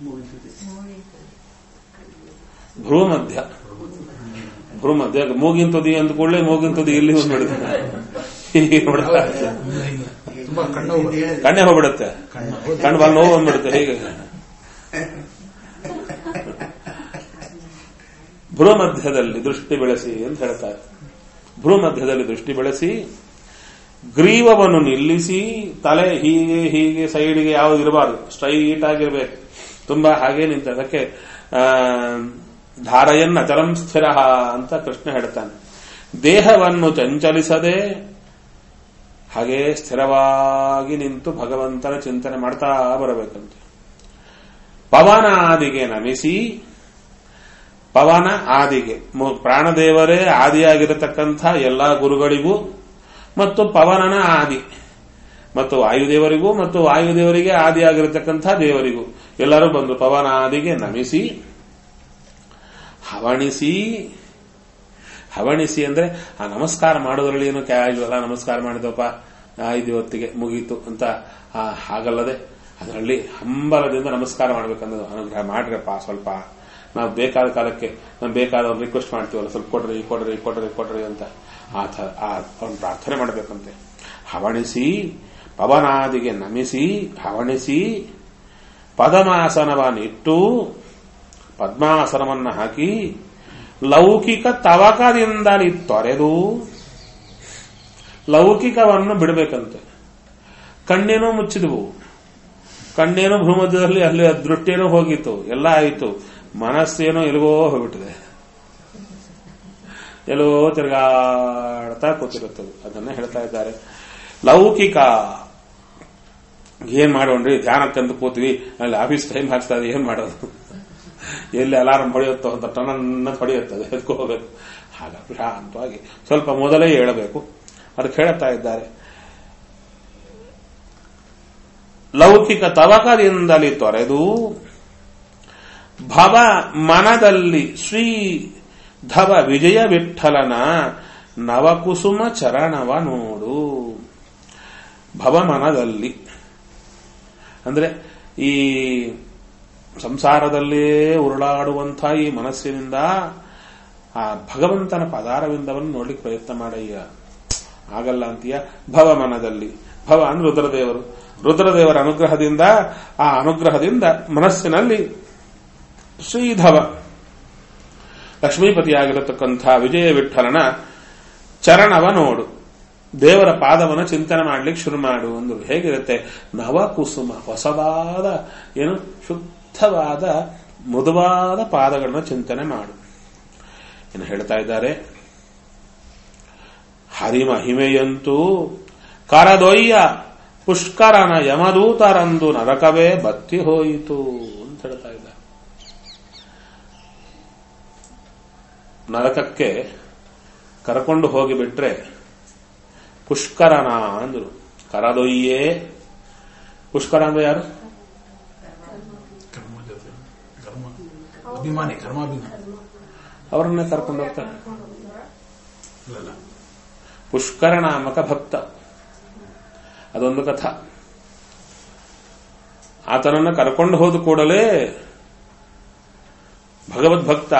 ಭ್ರೂಮಧ್ಯ ಭ್ರೂಮಧ್ಯ ಮೂಗಿನ ತುದಿ ಅಂದ ಕೂಡಲೇ ಮೂಗಿನ ತುದಿ ಇಲ್ಲಿ ಒಂದು ನೋಡಿದ ಹೀಗೆ ನೋಡ್ತಾ ಇರ್ತಾರೆ. ತುಂಬಾ ಕಣ್ಣು ಕಣ್ಣೆ ಹೋಗ್ಬಿಡುತ್ತೆ ಕಣ್ಣು ಬಾಲ್ ನೋವು ಬಂದ್ಬಿಡುತ್ತೆ ಹೀಗೆ ಭ್ರೂಮಧ್ಯದಲ್ಲಿ ದೃಷ್ಟಿ ಬೆಳೆಸಿ ಅಂತ ಹೇಳ್ತಾರೆ ಭ್ರೂಮಧ್ಯದಲ್ಲಿ ದೃಷ್ಟಿ ಬೆಳೆಸಿ ಗ್ರೀವವನ್ನು ನಿಲ್ಲಿಸಿ ತಲೆ ಹೀಗೆ ಹೀಗೆ ಸೈಡ್ಗೆ ಯಾವುದು ಇರಬಾರ್ದು ಸ್ಟ್ರೈಟ್ ಆಗಿರ್ಬೇಕು ತುಂಬಾ ಹಾಗೆ ನಿಂತ ಅದಕ್ಕೆ ಆ, ಧಾರಯನ್ನ ಅಚಲಂ ಸ್ಥಿರ ಅಂತ ಕೃಷ್ಣ ಹೇಳ್ತಾನೆ ದೇಹವನ್ನು ಚಂಚಲಿಸದೆ ಹಾಗೆ ಸ್ಥಿರವಾಗಿ ನಿಂತು ಭಗವಂತನ ಚಿಂತನೆ ಮಾಡ್ತಾ ಬರಬೇಕಂತೆ ಪವನಾದಿಗೆ ನಮಿಸಿ ಪವನ ಆದಿಗೆ ಮು- ಪ್ರಾಣದೇವರೇ ಆದಿಯಾಗಿರತಕ್ಕಂಥ ಎಲ್ಲಾ ಗುರುಗಳಿಗೂ ಮತ್ತು ಪವನನ ಆದಿ ಮತ್ತು ವಾಯುದೇವರಿಗೂ ಮತ್ತು ವಾಯುದೇವರಿಗೆ ಆದಿಯಾಗಿರತಕ್ಕಂಥ ದೇವರಿಗೂ ಎಲ್ಲರೂ ಬಂದು ಪವನಾದಿಗೆ ನಮಿಸಿ ಹವಣಿಸಿ ಹವಣಿಸಿ ಅಂದ್ರೆ ಆ ನಮಸ್ಕಾರ ಮಾಡೋದ್ರಲ್ಲಿ ಏನು ಕ್ಯಾಶುವಲ್ ನಮಸ್ಕಾರ ಮಾಡಿದಪ್ಪ ಐದು ಹೊತ್ತಿಗೆ ಮುಗೀತು ಅಂತ ಆ, ಹಾಗಲ್ಲದೆ ಅದರಲ್ಲಿ ಹಂಬಲದಿಂದ ನಮಸ್ಕಾರ ಮಾಡ್ಬೇಕನ್ನೋದು ಅನುಗ್ರಹ ಮಾಡ್ರಪ್ಪ ಸ್ವಲ್ಪ ನಾವು ಬೇಕಾದ ಕಾಲಕ್ಕೆ ನಾವು ಬೇಕಾದ ರಿಕ್ವೆಸ್ಟ್ ಮಾಡ್ತೀವಲ್ಲ ಸ್ವಲ್ಪ ಕೊಡ್ರಿ ಕೊಡ್ರಿ ಕೊಡ್ರಿ ಕೊಡ್ರಿ ಅಂತ ಆ ಥರ ಆ ಅವ್ನು ಪ್ರಾರ್ಥನೆ ಮಾಡಬೇಕಂತೆ ಹವಣಿಸಿ ಪವನಾದಿಗೆ ನಮಿಸಿ ಹವಣಿಸಿ ಪದಮಾಸನವನ್ನಿಟ್ಟು ಪದ್ಮಾಸನವನ್ನ ಹಾಕಿ ಲೌಕಿಕ ತವಕದಿಂದಲಿ ತೊರೆದು ಲೌಕಿಕವನ್ನು ಬಿಡಬೇಕಂತೆ ಕಣ್ಣೇನೋ ಮುಚ್ಚಿದವು ಕಣ್ಣೇನೋ ಭ್ರೂಮಧ್ಯದಲ್ಲಿ ಅಲ್ಲಿ ದೃಷ್ಟಿಯೇನೋ ಹೋಗಿತ್ತು ಎಲ್ಲ ಆಯಿತು ಮನಸ್ಸೇನೋ ಎಲ್ಲಿಗೋ ಹೋಗ್ಬಿಟ್ಟಿದೆ ಎಲ್ಲೋ ತಿರುಗಾಡ್ತಾ ಕೂತಿರುತ್ತದೆ ಅದನ್ನ ಹೇಳ್ತಾ ಇದ್ದಾರೆ ಲೌಕಿಕ ಏನ್ ಮಾಡೋಣ್ರಿ ಧ್ಯಾನಕ್ಕಂತ ಕೂತ್ವಿ ಅಲ್ಲಿ ಆಫೀಸ್ ಟೈಮ್ ಹಾಕ್ತಾ ಇದೆ ಏನ್ ಮಾಡೋದು ಎಲ್ಲಿ ಅಲಾರಂ ಹೊಡೆಯುತ್ತೋ ಅಂತ ಟನನ್ನ ಹೊಡೆಯುತ್ತದೆ ಎದ್ಕೋ ಹೋಗ್ಬೇಕು ಹಾಗಾಗಿ ಶಾಂತವಾಗಿ ಸ್ವಲ್ಪ ಮೊದಲೇ ಹೇಳಬೇಕು ಅದಕ್ಕೆ ಹೇಳ್ತಾ ಇದ್ದಾರೆ ಲೌಕಿಕ ತವಕದಿಂದಲೇ ತೊರೆದು ಭವ ಮನದಲ್ಲಿ ಶ್ರೀ ಧವ ವಿಜಯ ವಿಠಲನ ನವಕುಸುಮ ಚರಣವ ನೋಡು ಭವ ಮನದಲ್ಲಿ ಅಂದ್ರೆ ಈ ಸಂಸಾರದಲ್ಲೇ ಉರುಳಾಡುವಂಥ ಈ ಮನಸ್ಸಿನಿಂದ ಆ ಭಗವಂತನ ಪದಾರವಿಂದವನ್ನು ನೋಡ್ಲಿಕ್ಕೆ ಪ್ರಯತ್ನ ಮಾಡಯ್ಯ ಆಗಲ್ಲ ಅಂತೀಯ ಭವ ಮನದಲ್ಲಿ ಭವ ಅಂದ್ರೆ ರುದ್ರದೇವರು ರುದ್ರದೇವರ ಅನುಗ್ರಹದಿಂದ ಆ ಅನುಗ್ರಹದಿಂದ ಮನಸ್ಸಿನಲ್ಲಿ ಶ್ರೀಧವ ಲಕ್ಷ್ಮೀಪತಿಯಾಗಿರತಕ್ಕಂಥ ವಿಜಯ ವಿಠಲನ ಚರಣವ ನೋಡು ದೇವರ ಪಾದವನ್ನು ಚಿಂತನೆ ಮಾಡ್ಲಿಕ್ಕೆ ಶುರು ಮಾಡು ಅಂದ್ರು ಹೇಗಿರುತ್ತೆ ನವಕುಸುಮ ಹೊಸದಾದ ಏನು ಶುದ್ಧವಾದ ಮೃದುವಾದ ಪಾದಗಳನ್ನ ಚಿಂತನೆ ಮಾಡು ಇನ್ನು ಹೇಳ್ತಾ ಇದ್ದಾರೆ ಹರಿಮಹಿಮೆಯಂತೂ ಕರದೊಯ್ಯ ಪುಷ್ಕರನ ಯಮದೂತರಂದು ನರಕವೇ ಬತ್ತಿ ಹೋಯಿತು ಅಂತ ಹೇಳ್ತಾ ಇದ್ದಾರೆ ನರಕಕ್ಕೆ ಕರ್ಕೊಂಡು ಹೋಗಿಬಿಟ್ರೆ ಪುಷ್ಕರನ ಅಂದ್ರು ಕರದೊಯ್ಯೇ ಪುಷ್ಕರ ಅಂದ್ರೆ ಯಾರು ಕರ್ಮ ಜೊತೆ ಕರ್ಮ ಅಭಿಮಾನಿ ಕರ್ಮಾಭಿಮಾನಿ ಅವರನ್ನೇ ಕರ್ಕೊಂಡು ಹೋಗ್ತಾರೆ ಅಲ್ಲಲ್ಲ ಪುಷ್ಕರ ನಾಮಕ ಭಕ್ತ ಅದೊಂದು ಕಥ ಆತನನ್ನ ಕರ್ಕೊಂಡು ಹೋದ ಕೂಡಲೇ ಭಗವದ್ಭಕ್ತ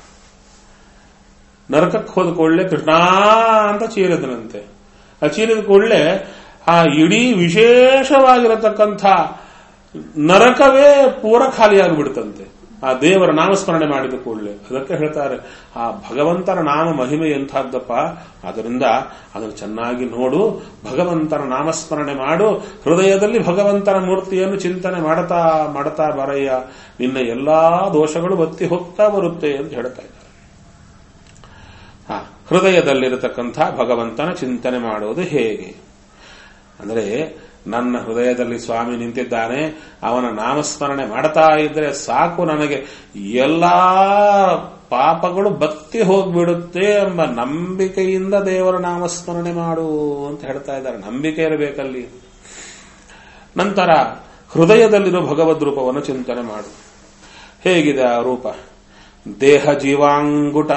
ನರಕಕ್ಕೆ ಹೋದ ಕೂಡಲೇ ಕೃಷ್ಣ ಅಂತ ಚೀರಿದನಂತೆ ಆ ಚೀರಿದ ಕೂಡಲೇ ಆ ಇಡೀ ವಿಶೇಷವಾಗಿರತಕ್ಕಂಥ ನರಕವೇ ಪೂರ ಖಾಲಿಯಾಗಿಬಿಡ್ತಂತೆ ಆ ದೇವರ ನಾಮಸ್ಮರಣೆ ಮಾಡಿದ ಕೂಡಲೇ ಅದಕ್ಕೆ ಹೇಳ್ತಾರೆ ಆ ಭಗವಂತನ ನಾಮ ಮಹಿಮೆ ಎಂಥದ್ದಪ್ಪ ಅದರಿಂದ ಅದನ್ನು ಚೆನ್ನಾಗಿ ನೋಡು ಭಗವಂತನ ನಾಮಸ್ಮರಣೆ ಮಾಡು ಹೃದಯದಲ್ಲಿ ಭಗವಂತನ ಮೂರ್ತಿಯನ್ನು ಚಿಂತನೆ ಮಾಡ್ತಾ ಮಾಡ್ತಾ ಬರಯ್ಯ ನಿನ್ನ ಎಲ್ಲಾ ದೋಷಗಳು ಬತ್ತಿ ಹೋಗ್ತಾ ಬರುತ್ತೆ ಅಂತ ಹೇಳ್ತಾ ಇದ್ದಾರೆ ಆ, ಹೃದಯದಲ್ಲಿರತಕ್ಕಂಥ ಭಗವಂತನ ಚಿಂತನೆ ಮಾಡೋದು ಹೇಗೆ ಅಂದರೆ ನನ್ನ ಹೃದಯದಲ್ಲಿ ಸ್ವಾಮಿ ನಿಂತಿದ್ದಾನೆ ಅವನ ನಾಮಸ್ಮರಣೆ ಮಾಡ್ತಾ ಇದ್ರೆ ಸಾಕು ನನಗೆ ಎಲ್ಲಾ ಪಾಪಗಳು ಬತ್ತಿ ಹೋಗ್ಬಿಡುತ್ತೆ ಎಂಬ ನಂಬಿಕೆಯಿಂದ ದೇವರ ನಾಮಸ್ಮರಣೆ ಮಾಡು ಅಂತ ಹೇಳ್ತಾ ಇದ್ದಾರೆ ನಂಬಿಕೆ ಇರಬೇಕಲ್ಲಿ ನಂತರ ಹೃದಯದಲ್ಲಿರೋ ಭಗವದ್ ರೂಪವನ್ನು ಚಿಂತನೆ ಮಾಡು ಹೇಗಿದೆ ಆ ರೂಪ ದೇಹ ಜೀವಾಂಗುಟ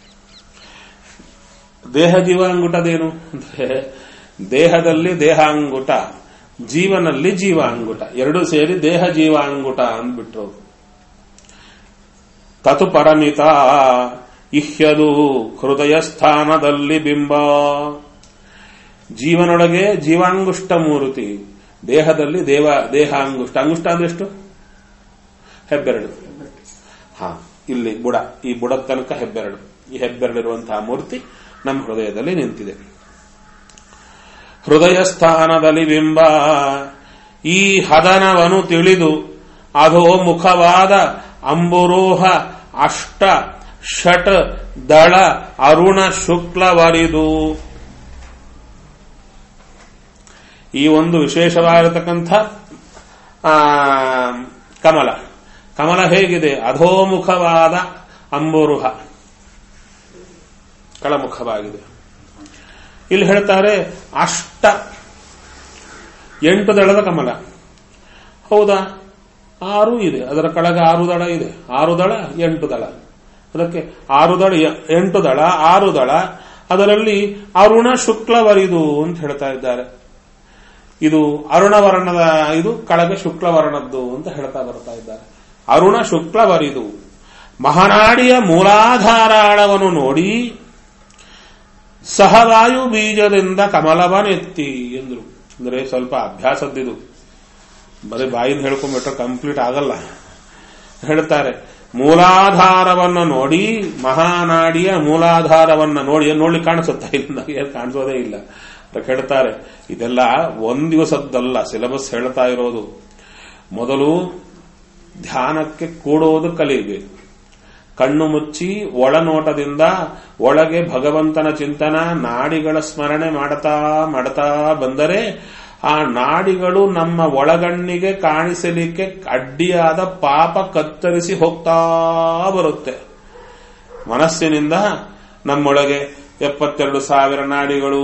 ದೇಹ ಜೀವಾಂಗುಟದೇನು ಅಂದ್ರೆ ದೇಹದಲ್ಲಿ ದೇಹಾಂಗುಟ ಜೀವನಲ್ಲಿ ಜೀವಾಂಗುಟ ಎರಡು ಸೇರಿ ದೇಹ ಜೀವಾಂಗುಟ ಅಂದ್ಬಿಟ್ರು ತತು ಪರಮಿತ ಇಹ್ಯದು ಹೃದಯ ಸ್ಥಾನದಲ್ಲಿ ಬಿಂಬ ಜೀವನೊಳಗೆ ಜೀವಾಂಗುಷ್ಟ ಮೂರ್ತಿ ದೇಹದಲ್ಲಿ ದೇವ ದೇಹಾಂಗುಷ್ಟ ಅಂಗುಷ್ಟ ಅಂದ್ರೆ ಎಷ್ಟು ಹೆಬ್ಬೆರಡು ಹಾ ಇಲ್ಲಿ ಬುಡ ಈ ಬುಡದ ತನಕ ಹೆಬ್ಬೆರಡು ಈ ಹೆಬ್ಬೆರಳಿರುವಂತಹ ಮೂರ್ತಿ ನಮ್ಮ ಹೃದಯದಲ್ಲಿ ನಿಂತಿದೆ ಹೃದಯ ಸ್ಥಾನದಲ್ಲಿ ಬಿಂಬ ಈ ಹದನವನು ತಿಳಿದು ಅಧೋ ಮುಖವಾದ ಅಂಬುರೋಹ ಅಷ್ಟ ಷಟ್ ದಳ ಅರುಣ ಶುಕ್ಲವರಿದು ಈ ಒಂದು ವಿಶೇಷವಾಗಿರತಕ್ಕಂಥ ಆ, ಕಮಲ ಕಮಲ ಹೇಗಿದೆ ಅಧೋಮುಖವಾದ ಅಂಬುರುಹ ಕಳಮುಖವಾಗಿದೆ ಇಲ್ಲಿ ಹೇಳ್ತಾರೆ ಅಷ್ಟ ಎಂಟು ದಳದ ಕಮಲ ಹೌದಾ ಆರು ಇದೆ ಅದರ ಕೆಳಗೆ ಆರು ದಳ ಇದೆ ಆರು ದಳ ಎಂಟು ದಳ ಅದಕ್ಕೆ ಆರು ದಳ ಎ- ಎಂಟು ದಳ ಆರು ದಳ ಅದರಲ್ಲಿ ಅರುಣ ಶುಕ್ಲವರಿದು ಅಂತ ಹೇಳ್ತಾ ಇದ್ದಾರೆ ಇದು ಅರುಣವರ್ಣದ ಇದು ಕೆಳಗೆ ಶುಕ್ಲವರ್ಣದ್ದು ಅಂತ ಹೇಳ್ತಾ ಬರ್ತಾ ಇದ್ದಾರೆ ಅರುಣ ಶುಕ್ಲವರಿದು ಮಹನಾಡಿಯ ಮೂಲಾಧಾರಾಳವನ್ನು ನೋಡಿ ಸಹವಾಯು ಬೀಜದಿಂದ ಕಮಲವನೆತ್ತಿ ಎಂದ್ರು ಅಂದ್ರೆ ಸ್ವಲ್ಪ ಅಭ್ಯಾಸದ್ದಿದು ಬರೀ ಬಾಯಿಂದ ಹೇಳ್ಕೊಂಡ್ಬಿಟ್ರೆ ಕಂಪ್ಲೀಟ್ ಆಗಲ್ಲ ಹೇಳ್ತಾರೆ ಮೂಲಾಧಾರವನ್ನು ನೋಡಿ ಮಹಾನಾಡಿಯ ಮೂಲಾಧಾರವನ್ನ ನೋಡಿ ಏನ್ ನೋಡ್ಲಿಕ್ಕೆ ಕಾಣಿಸುತ್ತಾ ಇಲ್ಲ ಏನು ಕಾಣಿಸೋದೇ ಇಲ್ಲ ಅದಕ್ಕೆ ಹೇಳ್ತಾರೆ ಇದೆಲ್ಲ ಒಂದ್ ದಿವಸದ್ದಲ್ಲ ಸಿಲೆಬಸ್ ಹೇಳ್ತಾ ಇರೋದು ಮೊದಲು ಧ್ಯಾನಕ್ಕೆ ಕೂಡೋದು ಕಲಿಬೇಕು ಕಣ್ಣು ಮುಚ್ಚಿ ಒಳನೋಟದಿಂದ ಒಳಗೆ ಭಗವಂತನ ಚಿಂತನ ನಾಡಿಗಳ ಸ್ಮರಣೆ ಮಾಡ್ತಾ ಮಾಡ್ತಾ ಬಂದರೆ ಆ ನಾಡಿಗಳು ನಮ್ಮ ಒಳಗಣ್ಣಿಗೆ ಕಾಣಿಸಲಿಕ್ಕೆ ಅಡ್ಡಿಯಾದ ಪಾಪ ಕತ್ತರಿಸಿ ಹೋಗ್ತಾ ಬರುತ್ತೆ ಮನಸ್ಸಿನಿಂದ ನಮ್ಮೊಳಗೆ ಎಪ್ಪತ್ತೆರಡು ಸಾವಿರ ನಾಡಿಗಳು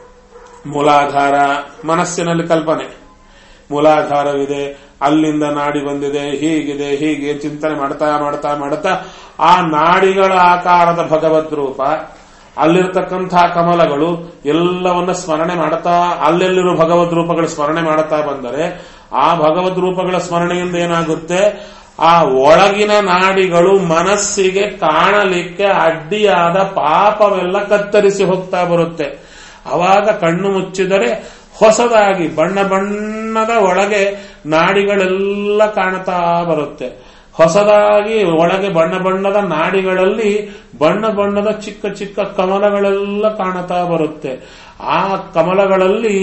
ಮೂಲಾಧಾರ ಮನಸ್ಸಿನಲ್ಲಿ ಕಲ್ಪನೆ ಮೂಲಾಧಾರವಿದೆ ಅಲ್ಲಿಂದ ನಾಡಿ ಬಂದಿದೆ ಹೀಗಿದೆ ಹೀಗೆ ಚಿಂತನೆ ಮಾಡ್ತಾ ಮಾಡ್ತಾ ಮಾಡ್ತಾ ಆ ನಾಡಿಗಳ ಆಕಾರದ ಭಗವದ್ ರೂಪ ಅಲ್ಲಿರ್ತಕ್ಕಂಥ ಕಮಲಗಳು ಎಲ್ಲವನ್ನ ಸ್ಮರಣೆ ಮಾಡ್ತಾ ಅಲ್ಲೆಲ್ಲಿರೋ ಭಗವದ್ ರೂಪಗಳ ಸ್ಮರಣೆ ಮಾಡ್ತಾ ಬಂದರೆ ಆ ಭಗವದ್ ರೂಪಗಳ ಸ್ಮರಣೆಯಿಂದ ಏನಾಗುತ್ತೆ ಆ ಒಳಗಿನ ನಾಡಿಗಳು ಮನಸ್ಸಿಗೆ ಕಾಣಲಿಕ್ಕೆ ಅಡ್ಡಿಯಾದ ಪಾಪವೆಲ್ಲ ಕತ್ತರಿಸಿ ಹೋಗ್ತಾ ಬರುತ್ತೆ ಅವಾಗ ಕಣ್ಣು ಮುಚ್ಚಿದರೆ ಹೊಸದಾಗಿ ಬಣ್ಣ ಬಣ್ಣದ ಒಳಗೆ ನಾಡಿಗಳೆಲ್ಲ ಕಾಣ್ತಾ ಬರುತ್ತೆ ಹೊಸದಾಗಿ ಒಳಗೆ ಬಣ್ಣ ಬಣ್ಣದ ನಾಡಿಗಳಲ್ಲಿ ಬಣ್ಣ ಬಣ್ಣದ ಚಿಕ್ಕ ಚಿಕ್ಕ ಕಮಲಗಳೆಲ್ಲ ಕಾಣತಾ ಬರುತ್ತೆ ಆ ಕಮಲಗಳಲ್ಲಿ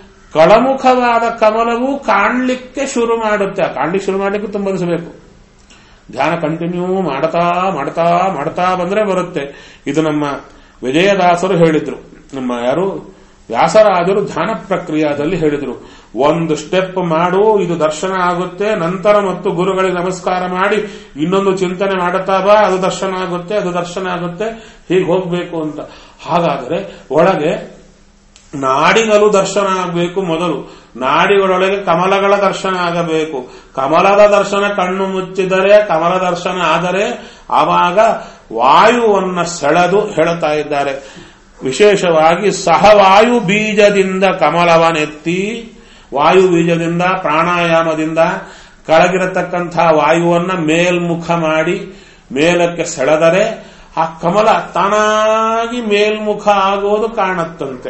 ಕಳಮುಖವಾದ ಕಮಲವು ಕಾಣ್ಲಿಕ್ಕೆ ಶುರು ಮಾಡುತ್ತೆ ಆ ಕಾಣ್ಲಿಕ್ಕೆ ಶುರು ಮಾಡ್ಲಿಕ್ಕೆ ತುಂಬ ದಿವಸಬೇಕು ಧ್ಯಾನ ಕಂಟಿನ್ಯೂ ಮಾಡ್ತಾ ಮಾಡ್ತಾ ಮಾಡ್ತಾ ಬಂದ್ರೆ ಬರುತ್ತೆ ಇದು ನಮ್ಮ ವಿಜಯದಾಸರು ಹೇಳಿದ್ರು ನಮ್ಮ ಯಾರು ವ್ಯಾಸರಾಜರು ಧ್ಯಾನ ಪ್ರಕ್ರಿಯಾದಲ್ಲಿ ಹೇಳಿದ್ರು ಒಂದು ಸ್ಟೆಪ್ ಮಾಡು ಇದು ದರ್ಶನ ಆಗುತ್ತೆ ನಂತರ ಮತ್ತು ಗುರುಗಳಿಗೆ ನಮಸ್ಕಾರ ಮಾಡಿ ಇನ್ನೊಂದು ಚಿಂತನೆ ಮಾಡುತ್ತಾ ಬಾ ಅದು ದರ್ಶನ ಆಗುತ್ತೆ ಅದು ದರ್ಶನ ಆಗುತ್ತೆ ಹೀಗೆ ಹೋಗ್ಬೇಕು ಅಂತ ಹಾಗಾದರೆ ಒಳಗೆ ನಾಡಿಗಳು ದರ್ಶನ ಆಗಬೇಕು ಮೊದಲು ನಾಡಿಗಳೊಳಗೆ ಕಮಲಗಳ ದರ್ಶನ ಆಗಬೇಕು ಕಮಲದ ದರ್ಶನ ಕಣ್ಣು ಮುಚ್ಚಿದರೆ ಕಮಲ ದರ್ಶನ ಆದರೆ ಆವಾಗ ವಾಯುವನ್ನ ಸೆಳೆದು ಹೇಳುತ್ತಾ ಇದ್ದಾರೆ ವಿಶೇಷವಾಗಿ ಸಹವಾಯು ಬೀಜದಿಂದ ಕಮಲವನೆತ್ತಿ ವಾಯು ಬೀಜದಿಂದ ಪ್ರಾಣಾಯಾಮದಿಂದ ಕೆಳಗಿರತಕ್ಕಂಥ ವಾಯುವನ್ನ ಮೇಲ್ಮುಖ ಮಾಡಿ ಮೇಲಕ್ಕೆ ಸೆಳೆದರೆ ಆ ಕಮಲ ತಾನಾಗಿ ಮೇಲ್ಮುಖ ಆಗೋದು ಕಾಣತ್ತಂತೆ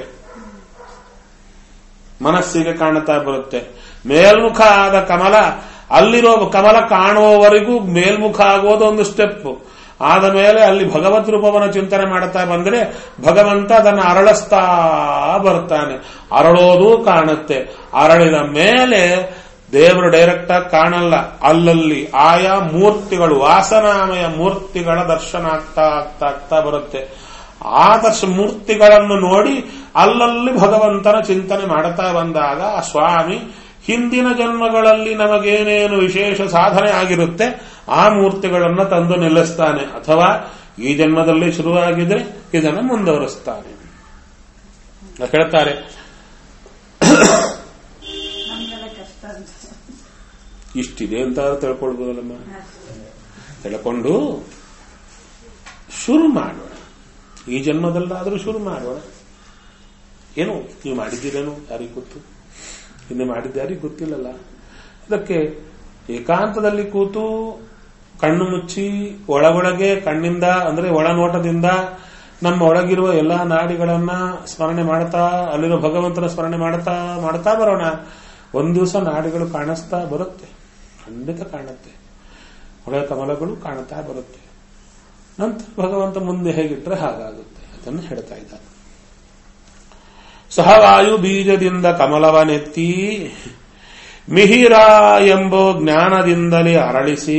ಮನಸ್ಸಿಗೆ ಕಾಣುತ್ತಾ ಬರುತ್ತೆ ಮೇಲ್ಮುಖ ಆದ ಕಮಲ ಅಲ್ಲಿರೋ ಕಮಲ ಕಾಣುವವರೆಗೂ ಮೇಲ್ಮುಖ ಆಗೋದು ಒಂದು ಸ್ಟೆಪ್ ಆದ ಮೇಲೆ ಅಲ್ಲಿ ಭಗವದ್ ರೂಪವನ್ನು ಚಿಂತನೆ ಮಾಡುತ್ತಾ ಬಂದ್ರೆ ಭಗವಂತ ಅದನ್ನು ಅರಳಿಸ್ತಾ ಬರ್ತಾನೆ ಅರಳೋದು ಕಾಣುತ್ತೆ ಅರಳಿದ ಮೇಲೆ ದೇವರು ಡೈರೆಕ್ಟ್ ಆಗಿ ಕಾಣಲ್ಲ ಅಲ್ಲಲ್ಲಿ ಆಯಾ ಮೂರ್ತಿಗಳು ವಾಸನಾಮಯ ಮೂರ್ತಿಗಳ ದರ್ಶನ ಆಗ್ತಾ ಆಗ್ತಾ ಆಗ್ತಾ ಬರುತ್ತೆ ಆ ದರ್ಶ ಮೂರ್ತಿಗಳನ್ನು ನೋಡಿ ಅಲ್ಲಲ್ಲಿ ಭಗವಂತನ ಚಿಂತನೆ ಮಾಡುತ್ತಾ ಬಂದಾಗ ಆ ಸ್ವಾಮಿ ಹಿಂದಿನ ಜನ್ಮಗಳಲ್ಲಿ ನಮಗೇನೇನು ವಿಶೇಷ ಸಾಧನೆ ಆಗಿರುತ್ತೆ ಆ ಮೂರ್ತಿಗಳನ್ನು ತಂದು ನಿಲ್ಲಿಸ್ತಾನೆ ಅಥವಾ ಈ ಜನ್ಮದಲ್ಲಿ ಶುರುವಾಗಿದ್ರೆ ಇದನ್ನು ಮುಂದುವರಿಸ್ತಾನೆ ಹೇಳ್ತಾರೆ ನಮ್ಗೆಲ್ಲ ಕಷ್ಟ ಅಂತ ಇಷ್ಟಿದೆ ಅಂತ ತಿಳ್ಕೊಳ್ಬೋದಲ್ಲಮ್ಮ ತಿಳ್ಕೊಂಡು ಶುರು ಮಾಡೋಣ ಈ ಜನ್ಮದಲ್ಲಾದರೂ ಶುರು ಮಾಡೋಣ ಏನು ನೀವು ಮಾಡಿದ್ದೀರೇನು ಯಾರಿಗೆ ಗೊತ್ತು ಹಿಂದೆ ಮಾಡಿದ್ದು ಯಾರಿಗೆ ಗೊತ್ತಿಲ್ಲಲ್ಲ ಅದಕ್ಕೆ ಏಕಾಂತದಲ್ಲಿ ಕೂತು ಕಣ್ಣು ಮುಚ್ಚಿ ಒಳಗೊಳಗೆ ಕಣ್ಣಿಂದ ಅಂದ್ರೆ ಒಳನೋಟದಿಂದ ನಮ್ಮ ಒಳಗಿರುವ ಎಲ್ಲಾ ನಾಡಿಗಳನ್ನ ಸ್ಮರಣೆ ಮಾಡ್ತಾ ಅಲ್ಲಿರೋ ಭಗವಂತನ ಸ್ಮರಣೆ ಮಾಡ್ತಾ ಮಾಡ್ತಾ ಬರೋಣ ಒಂದ್ ದಿವಸ ನಾಡಿಗಳು ಕಾಣಿಸ್ತಾ ಬರುತ್ತೆ ಖಂಡಿತ ಕಾಣುತ್ತೆ ಒಳ ಕಮಲಗಳು ಕಾಣುತ್ತಾ ಬರುತ್ತೆ ನಂತರ ಭಗವಂತ ಮುಂದೆ ಹೇಗಿಟ್ರೆ ಹಾಗಾಗುತ್ತೆ ಅದನ್ನು ಹೇಳ್ತಾ ಇದ್ದಾರೆ ಸಹವಾಯು ಬೀಜದಿಂದ ಕಮಲವನೆತ್ತಿ ಮಿಹಿರ ಎಂಬೋ ಜ್ಞಾನದಿಂದಲೇ ಅರಳಿಸಿ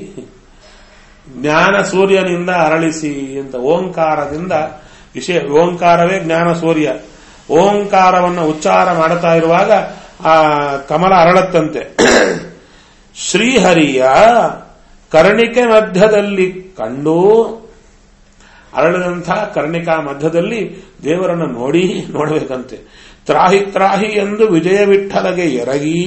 ಜ್ಞಾನ ಸೂರ್ಯನಿಂದ ಅರಳಿಸಿ ಅಂತ ಓಂಕಾರದಿಂದ ವಿಷಯ ಓಂಕಾರವೇ ಜ್ಞಾನ ಸೂರ್ಯ ಓಂಕಾರವನ್ನು ಉಚ್ಚಾರ ಮಾಡುತ್ತಾ ಇರುವಾಗ ಆ ಕಮಲ ಅರಳತ್ತಂತೆ ಶ್ರೀಹರಿಯ ಕರ್ಣಿಕೆ ಮಧ್ಯದಲ್ಲಿ ಕಂಡು ಅರಳಿದಂಥ ಕರ್ಣಿಕಾ ಮಧ್ಯದಲ್ಲಿ ದೇವರನ್ನು ನೋಡಿ ನೋಡಬೇಕಂತೆ ತ್ರಾಹಿ ತ್ರಾಹಿ ಎಂದು ವಿಜಯ ವಿಠಲಗೆ ಎರಗಿ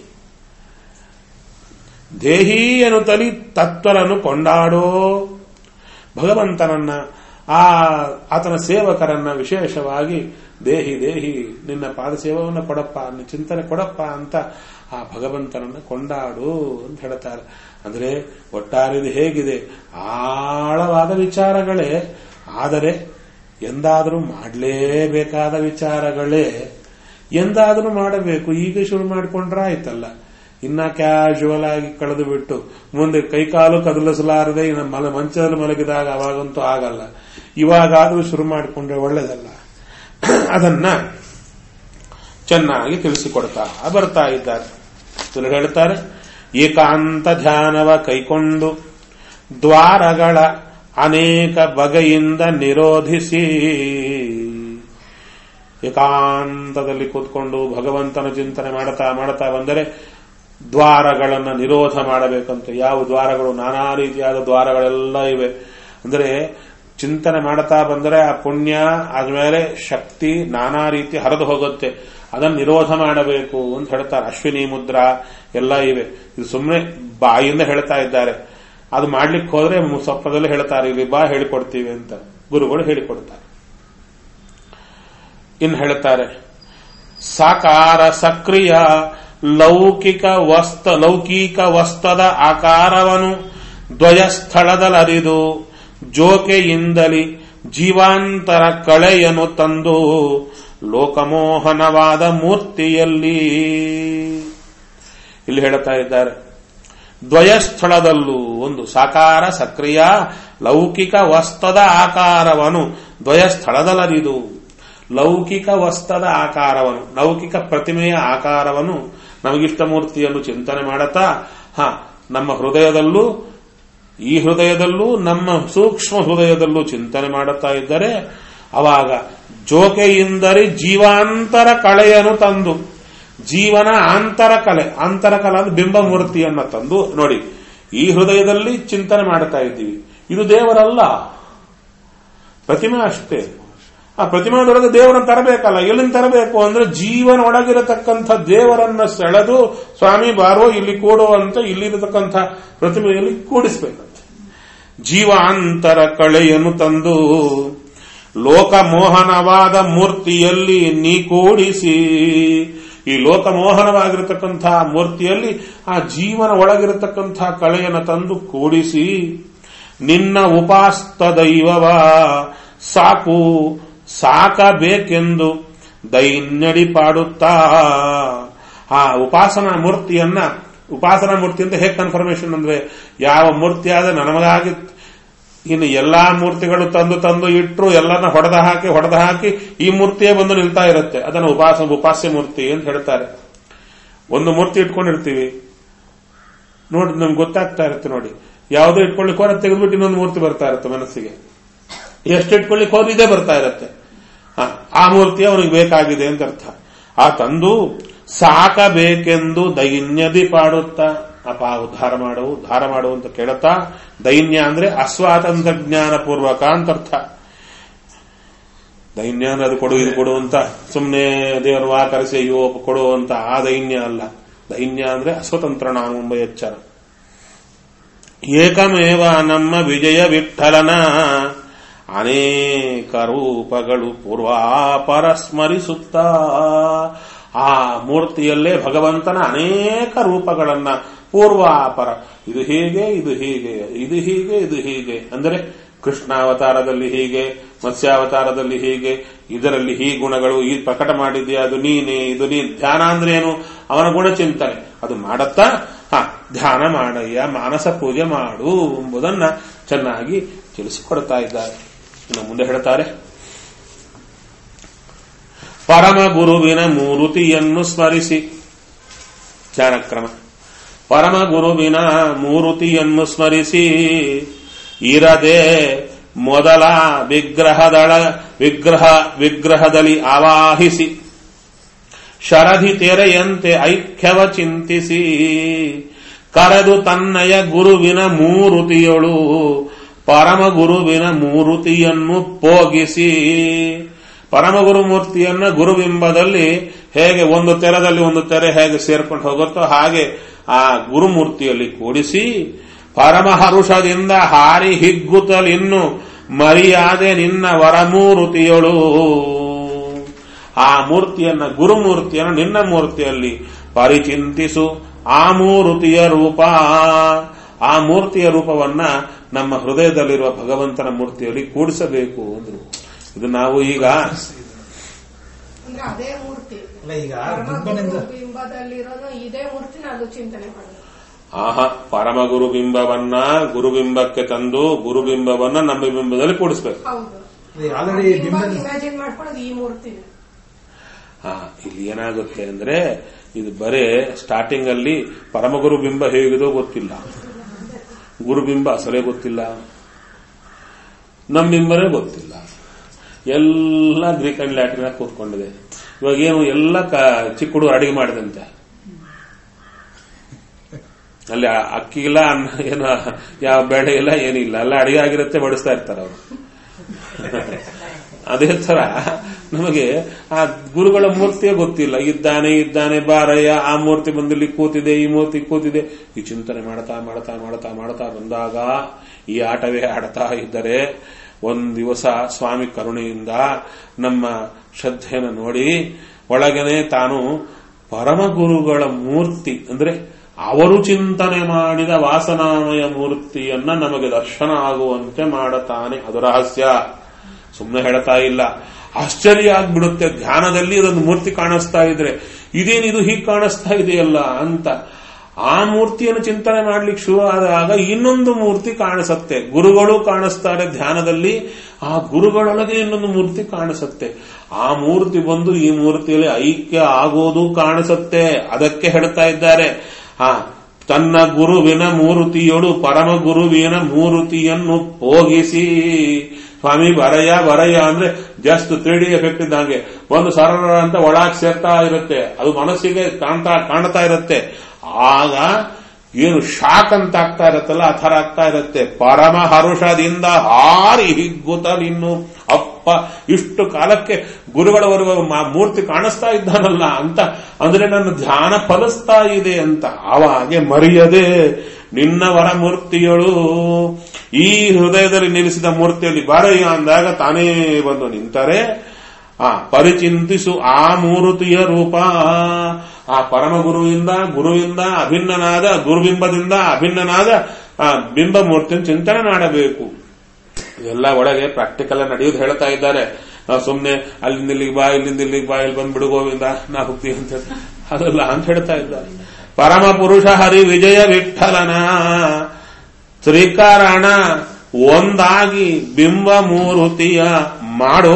ದೇಹಿ ಎನ್ನುತ್ತಲಿ ತತ್ವರನ್ನು ಕೊಂಡಾಡೋ ಭಗವಂತನನ್ನ ಆ ಆತನ ಸೇವಕರನ್ನ ವಿಶೇಷವಾಗಿ ದೇಹಿ ದೇಹಿ ನಿನ್ನ ಪಾದ ಸೇವವನ್ನು ಕೊಡಪ್ಪ ನಿನ್ನ ಚಿಂತನೆ ಕೊಡಪ್ಪ ಅಂತ ಆ ಭಗವಂತನನ್ನ ಕೊಂಡಾಡು ಅಂತ ಹೇಳ್ತಾರೆ ಅಂದ್ರೆ ಒಟ್ಟಾರೆ ಹೇಗಿದೆ ಆಳವಾದ ವಿಚಾರಗಳೇ ಆದರೆ ಎಂದಾದರೂ ಮಾಡಲೇಬೇಕಾದ ವಿಚಾರಗಳೇ ಎಂದಾದರೂ ಮಾಡಬೇಕು ಈಗ ಶುರು ಮಾಡಿಕೊಂಡ್ರೆ ಆಯ್ತಲ್ಲ ಇನ್ನ ಕ್ಯಾಶುವಲ್ ಆಗಿ ಕಳೆದು ಬಿಟ್ಟು ಮುಂದೆ ಕೈಕಾಲು ಕದಲಿಸಲಾರದೆ ಇನ್ನು ಮಲ ಮಂಚದಲ್ಲಿ ಮಲಗಿದಾಗ ಅವಾಗಂತೂ ಆಗಲ್ಲ ಇವಾಗಾದ್ರೂ ಶುರು ಮಾಡಿಕೊಂಡ್ರೆ ಒಳ್ಳೇದಲ್ಲ ಅದನ್ನ ಚೆನ್ನಾಗಿ ತಿಳಿಸಿಕೊಡ್ತಾ ಬರ್ತಾ ಇದ್ದಾರೆ ಇಲ್ಲಿ ಹೇಳ್ತಾರೆ ಏಕಾಂತ ಧ್ಯಾನವ ಕೈಕೊಂಡು ದ್ವಾರಗಳ ಅನೇಕ ಬಗೆಯಿಂದ ನಿರೋಧಿಸಿ ಏಕಾಂತದಲ್ಲಿ ಕೂತ್ಕೊಂಡು ಭಗವಂತನ ಚಿಂತನೆ ಮಾಡ್ತಾ ಮಾಡ್ತಾ ಬಂದರೆ ದ್ವಾರಗಳನ್ನು ನಿರೋಧ ಮಾಡಬೇಕಂತ ಯಾವ ದ್ವಾರಗಳು ನಾನಾ ರೀತಿಯಾದ ದ್ವಾರಗಳೆಲ್ಲ ಇವೆ ಅಂದರೆ ಚಿಂತನೆ ಮಾಡ್ತಾ ಬಂದರೆ ಆ ಪುಣ್ಯ ಆದ್ಮೇಲೆ ಶಕ್ತಿ ನಾನಾ ರೀತಿ ಹರಿದು ಹೋಗುತ್ತೆ ಅದನ್ನು ನಿರೋಧ ಮಾಡಬೇಕು ಅಂತ ಹೇಳ್ತಾರೆ ಅಶ್ವಿನಿ ಮುದ್ರಾ ಎಲ್ಲ ಇವೆ ಇದು ಸುಮ್ಮನೆ ಬಾಯಿಂದ ಹೇಳ್ತಾ ಇದ್ದಾರೆ ಅದು ಮಾಡ್ಲಿಕ್ಕೆ ಹೋದ್ರೆ ಸ್ವಪ್ನದಲ್ಲಿ ಹೇಳ್ತಾರೆ ಇಲ್ಲಿ ಬಾ ಹೇಳಿಕೊಡ್ತೀವಿ ಅಂತ ಗುರುಗಳು ಹೇಳಿಕೊಡ್ತಾರೆ ಇನ್ನು ಹೇಳ್ತಾರೆ ಸಾಕಾರ ಸಕ್ರಿಯ ಲೌಕಿಕ ವಸ್ತ ಲೌಕಿಕ ವಸ್ತದ ಆಕಾರವನ್ನು ದ್ವಯಸ್ಥಳದಲ್ಲರಿದು ಜೋಕೆಯಿಂದಲಿ ಜೀವಾಂತರ ಕಳೆಯನ್ನು ತಂದು ಲೋಕಮೋಹನವಾದ ಮೂರ್ತಿಯಲ್ಲಿ ಇಲ್ಲಿ ಹೇಳ್ತಾ ಇದ್ದಾರೆ ದ್ವಯಸ್ಥಳದಲ್ಲೂ ಒಂದು ಸಾಕಾರ ಸಕ್ರಿಯ ಲೌಕಿಕ ವಸ್ತದ ಆಕಾರವನ್ನು ದ್ವಯಸ್ಥಳದಲ್ಲರಿದು ಲೌಕಿಕ ವಸ್ತದ ಆಕಾರವನ್ನು ಲೌಕಿಕ ಪ್ರತಿಮೆಯ ಆಕಾರವನ್ನು ನಮಗಿಷ್ಟ ಮೂರ್ತಿಯನ್ನು ಚಿಂತನೆ ಮಾಡುತ್ತಾ ಹ ನಮ್ಮ ಹೃದಯದಲ್ಲೂ ಈ ಹೃದಯದಲ್ಲೂ ನಮ್ಮ ಸೂಕ್ಷ್ಮ ಹೃದಯದಲ್ಲೂ ಚಿಂತನೆ ಮಾಡುತ್ತಾ ಇದ್ದರೆ ಅವಾಗ ಜೋಕೆಯಿಂದರಿ ಜೀವಾಂತರ ಕಳೆಯನ್ನು ತಂದು ಜೀವನ ಆಂತರ ಕಲೆ ಆಂತರ ಕಲೆ ಅಂದ್ರೆ ಬಿಂಬಮೂರ್ತಿಯನ್ನ ತಂದು ನೋಡಿ ಈ ಹೃದಯದಲ್ಲಿ ಚಿಂತನೆ ಮಾಡುತ್ತಾ ಇದ್ದೀವಿ ಇದು ದೇವರಲ್ಲ ಪ್ರತಿಮೆ ಅಷ್ಟೇ ಆ ಪ್ರತಿಮಾದೊಳಗೆ ದೇವರನ್ನು ತರಬೇಕಲ್ಲ ಎಲ್ಲಿಂದ ತರಬೇಕು ಅಂದ್ರೆ ಜೀವನ ಒಳಗಿರತಕ್ಕಂಥ ದೇವರನ್ನ ಸೆಳೆದು ಸ್ವಾಮಿ ಬಾರೋ ಇಲ್ಲಿ ಕೂಡು ಅಂತ ಇಲ್ಲಿರತಕ್ಕಂಥ ಪ್ರತಿಮೆಯಲ್ಲಿ ಕೂಡಿಸ್ಬೇಕಂತೆ ಜೀವಾಂತರ ಕಳೆಯನ್ನು ತಂದು ಲೋಕಮೋಹನವಾದ ಮೂರ್ತಿಯಲ್ಲಿ ನೀ ಕೂಡಿಸಿ ಈ ಲೋಕಮೋಹನವಾಗಿರತಕ್ಕಂಥ ಮೂರ್ತಿಯಲ್ಲಿ ಆ ಜೀವನ ಒಳಗಿರತಕ್ಕಂಥ ಕಳೆಯನ್ನು ತಂದು ಕೂಡಿಸಿ ನಿನ್ನ ಉಪಾಸ್ತ ದೈವವ ಸಾಕು ಸಾಕಬೇಕೆಂದು ದೈನ್ಯಡಿ ಪಾಡುತ್ತಾ ಆ ಉಪಾಸನಾ ಮೂರ್ತಿಯನ್ನ ಉಪಾಸನಾ ಮೂರ್ತಿ ಅಂತ ಹೇಗೆ ಕನ್ಫರ್ಮೇಶನ್ ಅಂದ್ರೆ ಯಾವ ಮೂರ್ತಿ ಆದ ನಮಗಾಗಿ ಇನ್ನು ಎಲ್ಲಾ ಮೂರ್ತಿಗಳು ತಂದು ತಂದು ಇಟ್ಟರು ಎಲ್ಲರನ್ನ ಹೊಡೆದ ಹಾಕಿ ಹೊಡೆದ ಹಾಕಿ ಈ ಮೂರ್ತಿಯೇ ಬಂದು ನಿಲ್ತಾ ಇರುತ್ತೆ ಅದನ್ನು ಉಪಾಸ ಉಪಾಸ್ಯ ಮೂರ್ತಿ ಅಂತ ಹೇಳ್ತಾರೆ ಒಂದು ಮೂರ್ತಿ ಇಟ್ಕೊಂಡಿರ್ತೀವಿ ನೋಡಿ ನಮ್ಗೆ ಗೊತ್ತಾಗ್ತಾ ಇರುತ್ತೆ ನೋಡಿ ಯಾವುದೋ ಇಟ್ಕೊಳ್ಳಿಕ್ಕೆ ಹೋದ್ರೆ ತೆಗೆದ್ಬಿಟ್ಟು ಇನ್ನೊಂದು ಮೂರ್ತಿ ಬರ್ತಾ ಇರುತ್ತೆ ಮನಸ್ಸಿಗೆ ಎಷ್ಟು ಇಟ್ಕೊಳ್ಳಿಕ್ಕೆ ಹೋದ್ರೆ ಇದೇ ಬರ್ತಾ ಇರುತ್ತೆ ಹ, ಆ ಮೂರ್ತಿ ಅವನಿಗೆ ಬೇಕಾಗಿದೆ ಅಂತ ಅರ್ಥ ಆ ತಂದು ಸಾಕಬೇಕೆಂದು ದೈನ್ಯದಿ ಪಾಡುತ್ತಾ ಅಪ ಉದ್ಧಾರ ಮಾಡು ಉದ್ಧಾರ ಮಾಡು ಅಂತ ಕೇಳುತ್ತಾ ದೈನ್ಯ ಅಂದ್ರೆ ಅಸ್ವಾತಂತ್ರ್ಯ ಜ್ಞಾನ ಪೂರ್ವಕ ಅಂತ ಅರ್ಥ ದೈನ್ಯ ಅಂದ್ರೆ ಅದು ಕೊಡು ಇದು ಕೊಡು ಅಂತ ಸುಮ್ಮನೆ ದೇವರ ವಾ ಕರೆಸಿ ಅಯ್ಯೋ ಕೊಡು ಅಂತ ಆ ದೈನ್ಯ ಅಲ್ಲ ದೈನ್ಯ ಅಂದ್ರೆ ಅಸ್ವತಂತ್ರ ನಾನು ಎಂಬ ಎಚ್ಚರ ಏಕಮೇವ ನಮ್ಮ ವಿಜಯ ವಿಠಲನ ಅನೇಕ ರೂಪಗಳು ಪೂರ್ವಾಪರ ಸ್ಮರಿಸುತ್ತಾ ಆ ಮೂರ್ತಿಯಲ್ಲೇ ಭಗವಂತನ ಅನೇಕ ರೂಪಗಳನ್ನ ಪೂರ್ವಾಪರ ಇದು ಹೀಗೆ ಇದು ಹೀಗೆ ಇದು ಹೀಗೆ ಇದು ಹೀಗೆ ಅಂದರೆ ಕೃಷ್ಣಾವತಾರದಲ್ಲಿ ಹೀಗೆ ಮತ್ಸ್ಯಾವತಾರದಲ್ಲಿ ಹೀಗೆ ಇದರಲ್ಲಿ ಈ ಗುಣಗಳು ಈ ಪ್ರಕಟ ಮಾಡಿದ್ಯಾ ಅದು ನೀನೆ ಇದು ನೀ ಧ್ಯಾನ ಅಂದ್ರೆ ಏನು ಅವನ ಗುಣಚಿಂತನೆ ಅದು ಮಾಡತ್ತಾ ಹ ಧ್ಯಾನ ಮಾಡಯ್ಯ ಮಾನಸ ಪೂಜೆ ಮಾಡು ಎಂಬುದನ್ನ ಚೆನ್ನಾಗಿ ತಿಳಿಸಿಕೊಡ್ತಾ ಇದ್ದಾರೆ ಇನ್ನು ಮುಂದೆ ಹೇಳ್ತಾರೆ ಪರಮ ಗುರುವಿನ ಮೂರುತಿಯನ್ನು ಸ್ಮರಿಸಿ ಧ್ಯಾನಕ್ರಮ ಪರಮ ಗುರುವಿನ ಮೂರುತಿಯನ್ನು ಸ್ಮರಿಸಿ ಇರದೆ ಮೊದಲ ವಿಗ್ರಹದಳ ವಿಗ್ರಹ ವಿಗ್ರಹದಲ್ಲಿ ಆವಾಹಿಸಿ ಶರಧಿ ತೆರೆಯಂತೆ ಐಕ್ಯವ ಚಿಂತಿಸಿ ಕರೆದು ತನ್ನಯ ಗುರುವಿನ ಮೂರುತಿಯೊಳು ಪರಮ ಗುರುವಿನ ಮೂರುತಿಯನ್ನು ಪೋಗಿಸಿ ಪರಮಗುರು ಮೂರ್ತಿಯನ್ನ ಗುರುಬಿಂಬದಲ್ಲಿ ಹೇಗೆ ಒಂದು ತೆರದಲ್ಲಿ ಒಂದು ತೆರೆ ಹೇಗೆ ಸೇರ್ಕೊಂಡು ಹೋಗುತ್ತೋ ಹಾಗೆ ಆ ಗುರುಮೂರ್ತಿಯಲ್ಲಿ ಕೂಡಿಸಿ ಪರಮ ಹರುಷದಿಂದ ಹಾರಿ ಹಿಗ್ಗುತ್ತಲಿನ್ನು ಮರಿಯಾದೆ ನಿನ್ನ ವರಮೂರುತಿಯೊಳು ಆ ಮೂರ್ತಿಯನ್ನ ಗುರುಮೂರ್ತಿಯನ್ನು ನಿನ್ನ ಮೂರ್ತಿಯಲ್ಲಿ ಪರಿಚಿಂತಿಸು ಆ ಮೂರುತಿಯ ರೂಪ ಆ ಮೂರ್ತಿಯ ರೂಪವನ್ನ ನಮ್ಮ ಹೃದಯದಲ್ಲಿರುವ ಭಗವಂತನ ಮೂರ್ತಿಯಲ್ಲಿ ಕೂಡಿಸಬೇಕು ಅಂದ್ರು ಇದು ನಾವು ಈಗ ಅಂದ್ರೆ ಅದೇ ಮೂರ್ತಿ ಅಲ್ಲ ಈಗ ಬಿಂಬನಿಂದ ಬಿಂಬದಲ್ಲಿರೋದು ಇದೇ ಮೂರ್ತಿ ನಾನು ಚಿಂತನೆ ಮಾಡೋದು ಆಹ ಪರಮ ಗುರುಬಿಂಬವನ್ನ ಗುರುಬಿಂಬಕ್ಕೆ ತಂದು ಗುರುಬಿಂಬವನ್ನ ನಮ್ಮ ಬಿಂಬದಲ್ಲಿ ಕೂಡಿಸ್ಬೇಕು ಹೌದು ಆಲ್ರೆಡಿ ಬಿಂಬ ಇಮ್ಯಾಜಿನ್ ಮಾಡ್ಕೊಳ್ಳೋದು ಈ ಮೂರ್ತಿ ಹಾ ಇಲ್ಲಿ ಏನಾಗುತ್ತೆ ಅಂದ್ರೆ ಇದು ಬರೇ ಸ್ಟಾರ್ಟಿಂಗ್ ಅಲ್ಲಿ ಪರಮಗುರು ಬಿಂಬ ಹೇಗಿದೋ ಗೊತ್ತಿಲ್ಲ ಗುರುಬಿಂಬ ಅಸಲೇ ಗೊತ್ತಿಲ್ಲ ನಮ್ಮ ಬಿಂಬನೇ ಗೊತ್ತಿಲ್ಲ ಎಲ್ಲ ಗ್ರೀಕ್ ಅಂಡ್ ಲ್ಯಾಟಿನ್ ಕೂತ್ಕೊಂಡಿದೆ ಇವಾಗ ಏನು ಎಲ್ಲ ಕ- ಚಿಕ್ಕ ಹುಡುಗರು ಅಡಿಗೆ ಮಾಡಿದಂತೆ ಅಲ್ಲಿ ಆ ಅಕ್ಕಿಗಿಲ್ಲ ಅನ್ನ ಏನು ಯಾವ ಬೇಳೆ ಇಲ್ಲ ಏನಿಲ್ಲ ಎಲ್ಲ ಅಡಿಗೆ ಆಗಿರುತ್ತೆ ಬಡಿಸ್ತಾ ಇರ್ತಾರೆ ಅವರು ಅದೇ ತರ ನಮಗೆ ಆ ಗುರುಗಳ ಮೂರ್ತಿಯೇ ಗೊತ್ತಿಲ್ಲ ಇದ್ದಾನೆ ಇದ್ದಾನೆ ಬಾರಯ್ಯ ಆ ಮೂರ್ತಿ ಬಂದಲ್ಲಿ ಕೂತಿದೆ ಈ ಮೂರ್ತಿ ಕೂತಿದೆ ಈ ಚಿಂತನೆ ಮಾಡ್ತಾ ಮಾಡ್ತಾ ಮಾಡ್ತಾ ಮಾಡ್ತಾ ಬಂದಾಗ ಈ ಆಟವೇ ಆಡ್ತಾ ಇದ್ದರೆ ಒಂದ್ ದಿವಸ ಸ್ವಾಮಿ ಕರುಣೆಯಿಂದ ನಮ್ಮ ಶ್ರದ್ಧೆಯನ್ನು ನೋಡಿ ಒಳಗನೆ ತಾನು ಪರಮ ಗುರುಗಳ ಮೂರ್ತಿ ಅಂದ್ರೆ ಅವರು ಚಿಂತನೆ ಮಾಡಿದ ವಾಸನಾಮಯ ಮೂರ್ತಿಯನ್ನ ನಮಗೆ ದರ್ಶನ ಆಗುವಂತೆ ಮಾಡುತ್ತಾನೆ ಅದು ರಹಸ್ಯ ಸುಮ್ಮನೆ ಹೇಳ್ತಾ ಇಲ್ಲ ಆಶ್ಚರ್ಯ ಆಗ್ಬಿಡುತ್ತೆ ಧ್ಯಾನದಲ್ಲಿ ಇದೊಂದು ಮೂರ್ತಿ ಕಾಣಿಸ್ತಾ ಇದ್ರೆ ಇದೇನಿದು ಹೀಗೆ ಕಾಣಿಸ್ತಾ ಇದೆಯಲ್ಲ ಅಂತ ಆ ಮೂರ್ತಿಯನ್ನು ಚಿಂತನೆ ಮಾಡ್ಲಿಕ್ಕೆ ಶುರು ಆದಾಗ ಇನ್ನೊಂದು ಮೂರ್ತಿ ಕಾಣಿಸುತ್ತೆ ಗುರುಗಳು ಕಾಣಿಸ್ತಾರೆ ಧ್ಯಾನದಲ್ಲಿ ಆ ಗುರುಗಳೊಳಗೆ ಇನ್ನೊಂದು ಮೂರ್ತಿ ಕಾಣಿಸುತ್ತೆ ಆ ಮೂರ್ತಿ ಬಂದು ಈ ಮೂರ್ತಿಯಲ್ಲಿ ಐಕ್ಯ ಆಗೋದು ಕಾಣಿಸುತ್ತೆ ಅದಕ್ಕೆ ಹೇಳ್ತಾ ಇದ್ದಾರೆ ಆ ತನ್ನ ಗುರುವಿನ ಮೂರುತಿಯೊಳು ಪರಮ ಗುರುವಿನ ಮೂರುತಿಯನ್ನು ಪೋಗಿಸಿ ಸ್ವಾಮಿ ಬರಯ್ಯ ಬರಯ್ಯ ಅಂದ್ರೆ ಜಸ್ಟ್ ತ್ರೀ ಡಿ ಎಫೆಕ್ಟ್ ಇದ್ದಂಗೆ ಒಂದು ಸರಳ ಅಂತ ಒಳಗೆ ಸೇರ್ತಾ ಇರುತ್ತೆ ಅದು ಮನಸ್ಸಿಗೆ ಕಾಣ್ತಾ ಕಾಣ್ತಾ ಇರುತ್ತೆ ಆಗ ಏನು ಶಾಕ್ ಅಂತ ಆಗ್ತಾ ಇರತ್ತಲ್ಲ ಆ ಥರ ಆಗ್ತಾ ಇರುತ್ತೆ ಪರಮ ಹರುಷದಿಂದ ಹಾರಿ ಹಿಗ್ಗುತ್ತಲಿನ್ನು ಅಪ್ಪ ಇಷ್ಟು ಕಾಲಕ್ಕೆ ಗುರುಗಳವರೆಗೂ ಮಾ- ಮೂರ್ತಿ ಕಾಣಿಸ್ತಾ ಇದ್ದಾನಲ್ಲ ಅಂತ ಅಂದ್ರೆ ನನ್ನ ಧ್ಯಾನ ಫಲಿಸ್ತಾ ಇದೆ ಅಂತ ಆವಾಗೆ ಮರೆಯದೆ ನಿನ್ನವರ ಮೂರ್ತಿಯಳು ಈ ಹೃದಯದಲ್ಲಿ ನಿಲ್ಲಿಸಿದ ಮೂರ್ತಿಯಲ್ಲಿ ಬಾರಯ್ಯ ಅಂದಾಗ ತಾನೇ ಬಂದು ನಿಂತರೆ ಆ ಪರಿಚಿಂತಿಸು ಆ ಮೂರುತಿಯ ರೂಪ ಆ ಪರಮ ಗುರುವಿಂದ ಗುರುವಿಂದ ಅಭಿನ್ನನಾದ ಗುರುಬಿಂಬದಿಂದ ಅಭಿನ್ನನಾದ ಆ ಬಿಂಬ ಮೂರ್ತಿಯನ್ನು ಚಿಂತನೆ ಮಾಡಬೇಕು ಎಲ್ಲ ಒಳಗೆ ಪ್ರಾಕ್ಟಿಕಲ್ ನಡೆಯೋದು ಹೇಳ್ತಾ ಇದ್ದಾರೆ ನಾವು ಸುಮ್ನೆ ಅಲ್ಲಿಂದ ಇಲ್ಲಿಗೆ ಬಾ ಇಲ್ಲಿಂದ ಇಲ್ಲಿಗೆ ಬಾ ಇಲ್ಲಿ ಬಂದ್ಬಿಡು ಗೋವಿಂದ ನಾ ಹೋಗ್ತೀವಿ ಅಂತ ಹೇಳಿ. ಅದಲ್ಲ ಅಂತ ಹೇಳ್ತಾ ಇದ್ದಾರೆ ಪರಮ ಪುರುಷ ಹರಿ ವಿಜಯ ವಿಠಲನ ತ್ರಿಕಾರಣ ಒಂದಾಗಿ ಬಿಂಬ ಮೂರುತಿಯ ಮಾಡೋ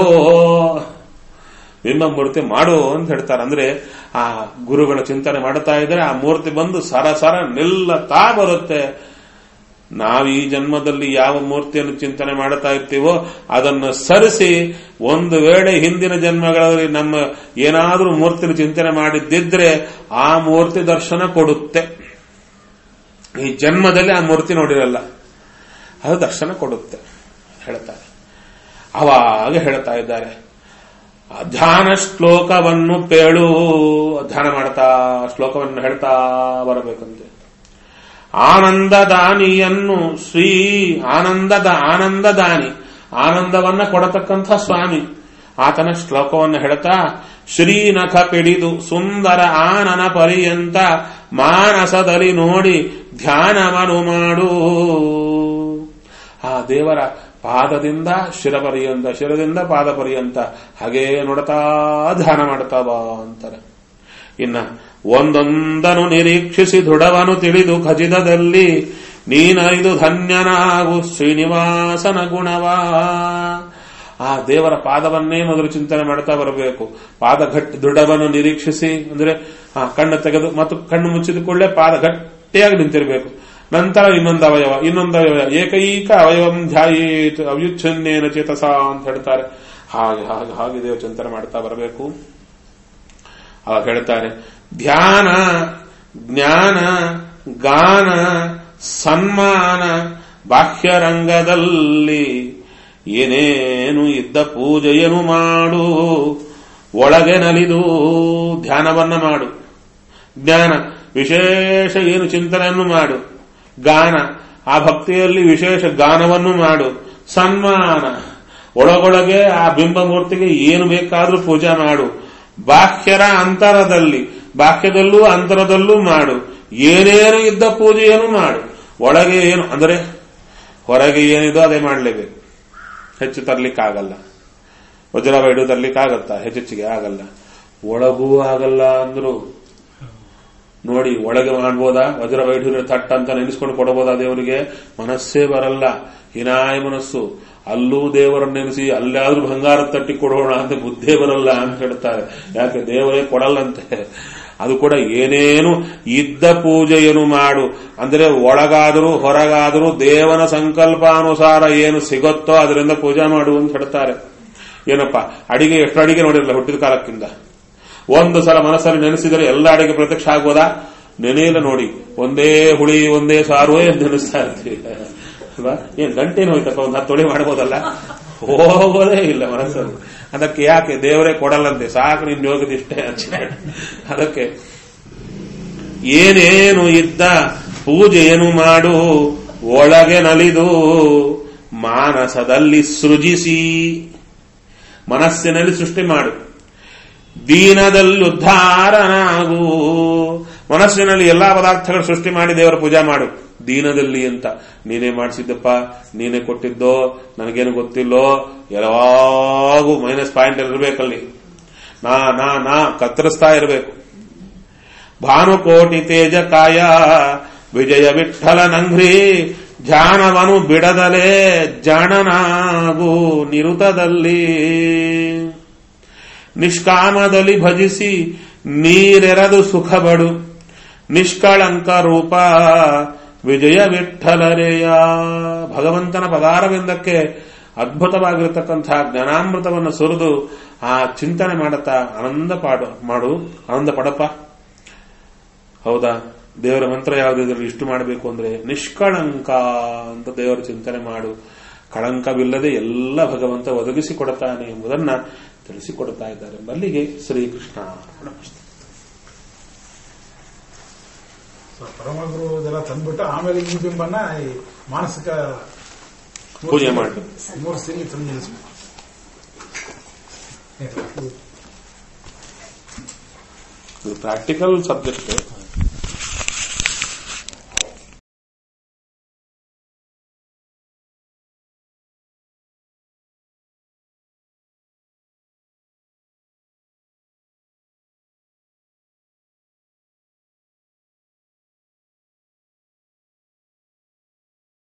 ಬಿಂಬ ಮೂರ್ತಿ ಮಾಡು ಅಂತ ಹೇಳ್ತಾರೆ ಅಂದ್ರೆ ಆ ಗುರುಗಳ ಚಿಂತನೆ ಮಾಡ್ತಾ ಇದ್ರೆ ಆ ಮೂರ್ತಿ ಬಂದು ಸರ ಸರ ನಿಲ್ಲತಾ ಬರುತ್ತೆ ನಾವು ಈ ಜನ್ಮದಲ್ಲಿ ಯಾವ ಮೂರ್ತಿಯನ್ನು ಚಿಂತನೆ ಮಾಡ್ತಾ ಇರ್ತೀವೋ ಅದನ್ನು ಸರಿಸಿ ಒಂದು ವೇಳೆ ಹಿಂದಿನ ಜನ್ಮಗಳಲ್ಲಿ ನಮ್ಮ ಏನಾದರೂ ಮೂರ್ತಿನ ಚಿಂತನೆ ಮಾಡಿದ್ದಿದ್ರೆ ಆ ಮೂರ್ತಿ ದರ್ಶನ ಕೊಡುತ್ತೆ ಈ ಜನ್ಮದಲ್ಲಿ ಆ ಮೂರ್ತಿ ನೋಡಿರಲ್ಲ ಅದು ದರ್ಶನ ಕೊಡುತ್ತೆ ಹೇಳ್ತಾರೆ ಅವಾಗ ಹೇಳ್ತಾ ಇದ್ದಾರೆ ಧ್ಯಾನ ಶ್ಲೋಕವನ್ನು ಪೇಳು ಧ್ಯಾನ ಮಾಡ್ತಾ ಶ್ಲೋಕವನ್ನು ಹೇಳ್ತಾ ಬರಬೇಕಂತೆ ಆನಂದದಾನಿಯನ್ನು ಶ್ರೀ ಆನಂದದ ಆನಂದದಾನಿ ಆನಂದವನ್ನ ಕೊಡತಕ್ಕಂಥ ಸ್ವಾಮಿ ಆತನ ಶ್ಲೋಕವನ್ನು ಹೇಳ್ತಾ ಶ್ರೀನಖ ಪಿಡಿದು ಸುಂದರ ಆನನ ಪರ್ಯಂತ ಮಾನಸದಲ್ಲಿ ನೋಡಿ ಧ್ಯಾನವನು ಮಾಡು ಆ ದೇವರ ಪಾದದಿಂದ ಶಿರ ಪರ್ಯಂತ ಶಿರದಿಂದ ಪಾದ ಪರ್ಯಂತ ಹಾಗೇ ನೋಡ್ತಾ ಧ್ಯಾನ ಮಾಡ್ತಾ ಬಾ ಅಂತಾರೆ ಇನ್ನ ಒಂದೊಂದನು ನಿರೀಕ್ಷಿಸಿ ದೃಢವನು ತಿಳಿದು ಖಚಿತದಲ್ಲಿ ನೀನೈದು ಧನ್ಯನಾಗು ಶ್ರೀನಿವಾಸನ ಗುಣವಾ ಆ ದೇವರ ಪಾದವನ್ನೇ ಮೊದಲು ಚಿಂತನೆ ಮಾಡ್ತಾ ಬರಬೇಕು ಪಾದ ಗಟ್ಟಿ ದೃಢವನ್ನು ನಿರೀಕ್ಷಿಸಿ ಅಂದ್ರೆ ಆ ಕಣ್ಣು ತೆಗೆದು ಮತ್ತು ಕಣ್ಣು ಮುಚ್ಚಿದ ಕೂಡಲೇ ಪಾದ ಗಟ್ಟಿಯಾಗಿ ನಿಂತಿರಬೇಕು ನಂತರ ಇನ್ನೊಂದು ಅವಯವ ಇನ್ನೊಂದು ಅವಯವ ಏಕೈಕ ಅವಯವಂ ಧ್ಯಾಯೇತ್ ಅವ್ಯುಚ್ಛನ್ನೇನ ಚೇತಸ ಅಂತ ಹೇಳ್ತಾರೆ ಹಾಗೆ ಹಾಗೆ ಹಾಗೆ ದೇವ ಚಿಂತನೆ ಮಾಡ್ತಾ ಬರಬೇಕು ಅವಾಗ ಹೇಳ್ತಾರೆ ಧ್ಯಾನ ಜ್ಞಾನ ಗಾನ ಸನ್ಮಾನ ಬಾಹ್ಯರಂಗದಲ್ಲಿ ಏನೇನು ಇದ್ದ ಪೂಜೆಯನ್ನು ಮಾಡು ಒಳಗೆ ನಲಿದು ಧ್ಯಾನವನ್ನ ಮಾಡು ಜ್ಞಾನ ವಿಶೇಷ ಏನು ಚಿಂತನೆಯನ್ನು ಮಾಡು ಗಾನ ಆ ಭಕ್ತಿಯಲ್ಲಿ ವಿಶೇಷ ಗಾನವನ್ನು ಮಾಡು ಸನ್ಮಾನ ಒಳಗೊಳಗೆ ಆ ಬಿಂಬ ಮೂರ್ತಿಗೆ ಏನು ಬೇಕಾದ್ರೂ ಪೂಜೆ ಮಾಡು ಬಾಹ್ಯರ ಅಂತರದಲ್ಲಿ ಬಾಹ್ಯದಲ್ಲೂ ಅಂತರದಲ್ಲೂ ಮಾಡು ಏನೇನು ಇದ್ದ ಪೂಜೆಯನ್ನು ಮಾಡು ಒಳಗೆ ಏನು ಅಂದರೆ ಹೊರಗೆ ಏನಿದೋ ಅದೇ ಮಾಡಲೇಬೇಕು ಹೆಚ್ಚು ತರ್ಲಿಕ್ಕಾಗಲ್ಲ ವಜ್ರವೈಡು ತರ್ಲಿಕ್ಕಾಗತ್ತಾ ಹೆಚ್ಚೆಚ್ಚಿಗೆ ಆಗಲ್ಲ ಒಳಗೂ ಆಗಲ್ಲ ಅಂದ್ರು ನೋಡಿ ಒಳಗೆ ಮಾಡ್ಬೋದಾ ವಜ್ರವೈಢೂರ್ಯ ತಟ್ಟ ಅಂತ ನೆನೆಸ್ಕೊಂಡು ಕೊಡಬಹುದಾ ದೇವರಿಗೆ ಮನಸ್ಸೇ ಬರಲ್ಲ ಹಿನಾಯ ಮನಸ್ಸು ಅಲ್ಲೂ ದೇವರನ್ನು ನೆನೆಸಿ ಅಲ್ಲಾದ್ರೂ ಬಂಗಾರದ ತಟ್ಟಿ ಕೊಡೋಣ ಅಂತ ಬುದ್ಧೇ ಬರಲ್ಲ ಅಂತ ಹೇಳ್ತಾರೆ ಯಾಕೆ ದೇವರೇ ಕೊಡಲ್ಲಂತೆ ಅದು ಕೂಡ ಏನೇನು ಇದ್ದ ಪೂಜೆಯನ್ನು ಮಾಡು ಅಂದ್ರೆ ಒಳಗಾದರೂ ಹೊರಗಾದರೂ ದೇವನ ಸಂಕಲ್ಪಾನುಸಾರ ಏನು ಸಿಗುತ್ತೋ ಅದರಿಂದ ಪೂಜೆ ಮಾಡು ಅಂತ ಹೇಳ್ತಾರೆ ಏನಪ್ಪ ಅಡಿಗೆ ಎಷ್ಟು ಅಡಿಗೆ ನೋಡಿರಲ್ಲ ಹುಟ್ಟಿದ ಕಾಲಕ್ಕಿಂತ ಒಂದು ಸಲ ಮನಸ್ಸಲ್ಲಿ ನೆನೆಸಿದರೆ ಎಲ್ಲ ಅಡಿಗೆ ಪ್ರತ್ಯಕ್ಷ ಆಗ್ಬೋದಾ ನೆನೆಯಲ್ಲ ನೋಡಿ ಒಂದೇ ಹುಳಿ ಒಂದೇ ಸಾರು ಅಂತ ನೆನೆಸ್ತಾ ಇರ್ತೀವಿ ಅಲ್ವಾ ಏನ್ ಗಂಟೇನು ಹೋಯ್ತಪ್ಪ ಒಂದು ಹತ್ತು ತೊಳಿ ಮಾಡ್ಬೋದಲ್ಲ ಹೋಗೋದೇ ಇಲ್ಲ ಮನಸ್ಸಲ್ಲಿ ಅದಕ್ಕೆ ಯಾಕೆ ದೇವರೇ ಕೊಡಲ್ಲಂತೆ ಸಾಕು ನಿನ್ ಯೋಗದಿಷ್ಟೇ ಅಷ್ಟೇ ಅದಕ್ಕೆ ಏನೇನು ಇದ್ದ ಪೂಜೆಯನ್ನು ಮಾಡು ಒಳಗೆ ನಲಿದು ಮಾನಸದಲ್ಲಿ ಸೃಜಿಸಿ ಮನಸ್ಸಿನಲ್ಲಿ ಸೃಷ್ಟಿ ಮಾಡು ದೀನದಲ್ಲಿ ಉದ್ಧಾರನಾಗು ಮನಸ್ಸಿನಲ್ಲಿ ಎಲ್ಲಾ ಪದಾರ್ಥಗಳು ಸೃಷ್ಟಿ ಮಾಡಿ ದೇವರ ಪೂಜೆ ಮಾಡು ದೀನದಲ್ಲಿ ಅಂತ ನೀನೇ ಮಾಡಿಸಿದ್ದಪ್ಪ ನೀನೇ ಕೊಟ್ಟಿದ್ದೋ ನನಗೇನು ಗೊತ್ತಿಲ್ಲೋ ಯಾವಾಗೂ ಮೈನಸ್ ಪಾಯಿಂಟ್ ಇರಬೇಕಲ್ಲಿ ನಾ ನಾ ನಾ ಕತ್ತರಿಸ್ತಾ ಇರಬೇಕು ಭಾನುಕೋಟಿ ತೇಜ ಕಾಯ ವಿಜಯ ವಿಠಲ ನಂಘ್ರಿ ಧ್ಯಾನವನು ಬಿಡದಲೇ ಜಾಣನಾಗು ನಿರುತದಲ್ಲಿ ನಿಷ್ಕಾಮದಲ್ಲಿ ಭಜಿಸಿ ನೀರೆರದು ಸುಖಬಡು ನಿಷ್ಕಳಂಕ ರೂಪ ವಿಜಯ ವಿಠಲರೆಯ ಭಗವಂತನ ಪದಾರವಿಂದಕ್ಕೆ ಅದ್ಭುತವಾಗಿರತಕ್ಕಂತಹ ಜ್ಞಾನಾಮೃತವನ್ನು ಸುರಿದು ಆ ಚಿಂತನೆ ಮಾಡುತ್ತಾ ಆನಂದ ಪಾಡು ಮಾಡು ಆನಂದ ಪಡಪ್ಪ ಹೌದಾ ದೇವರ ಮಂತ್ರ ಯಾವುದಿದ್ರಲ್ಲಿ ಇಷ್ಟು ಮಾಡಬೇಕು ಅಂದ್ರೆ ನಿಷ್ಕಳಂಕ ಅಂತ ದೇವರ ಚಿಂತನೆ ಮಾಡು ಕಳಂಕವಿಲ್ಲದೆ ಎಲ್ಲ ಭಗವಂತ ಒದಗಿಸಿ ಕೊಡುತ್ತಾನೆ ಎಂಬುದನ್ನ ತಿಳಿಸಿಕೊಡ್ತಾ ಇದ್ದಾರೆ ಮಲ್ಲಿಗೆ ಶ್ರೀಕೃಷ್ಣ ನಮಸ್ತೆ ಸೊ ಪರಮಗುರು ಇದೆಲ್ಲ ತಂದ್ಬಿಟ್ಟು ಆಮೇಲೆ ಈ ಬಿಂಬನ್ನ ಈ ಮಾನಸಿಕ ಪೂಜೆ ಮಾಡಿ ಮೂರು ಸ್ಥಿತಿಗೆ ತಂದು ನಿಲ್ಲಿಸ್ಬೇಕು ಇದು ಪ್ರಾಕ್ಟಿಕಲ್ ಸಬ್ಜೆಕ್ಟ್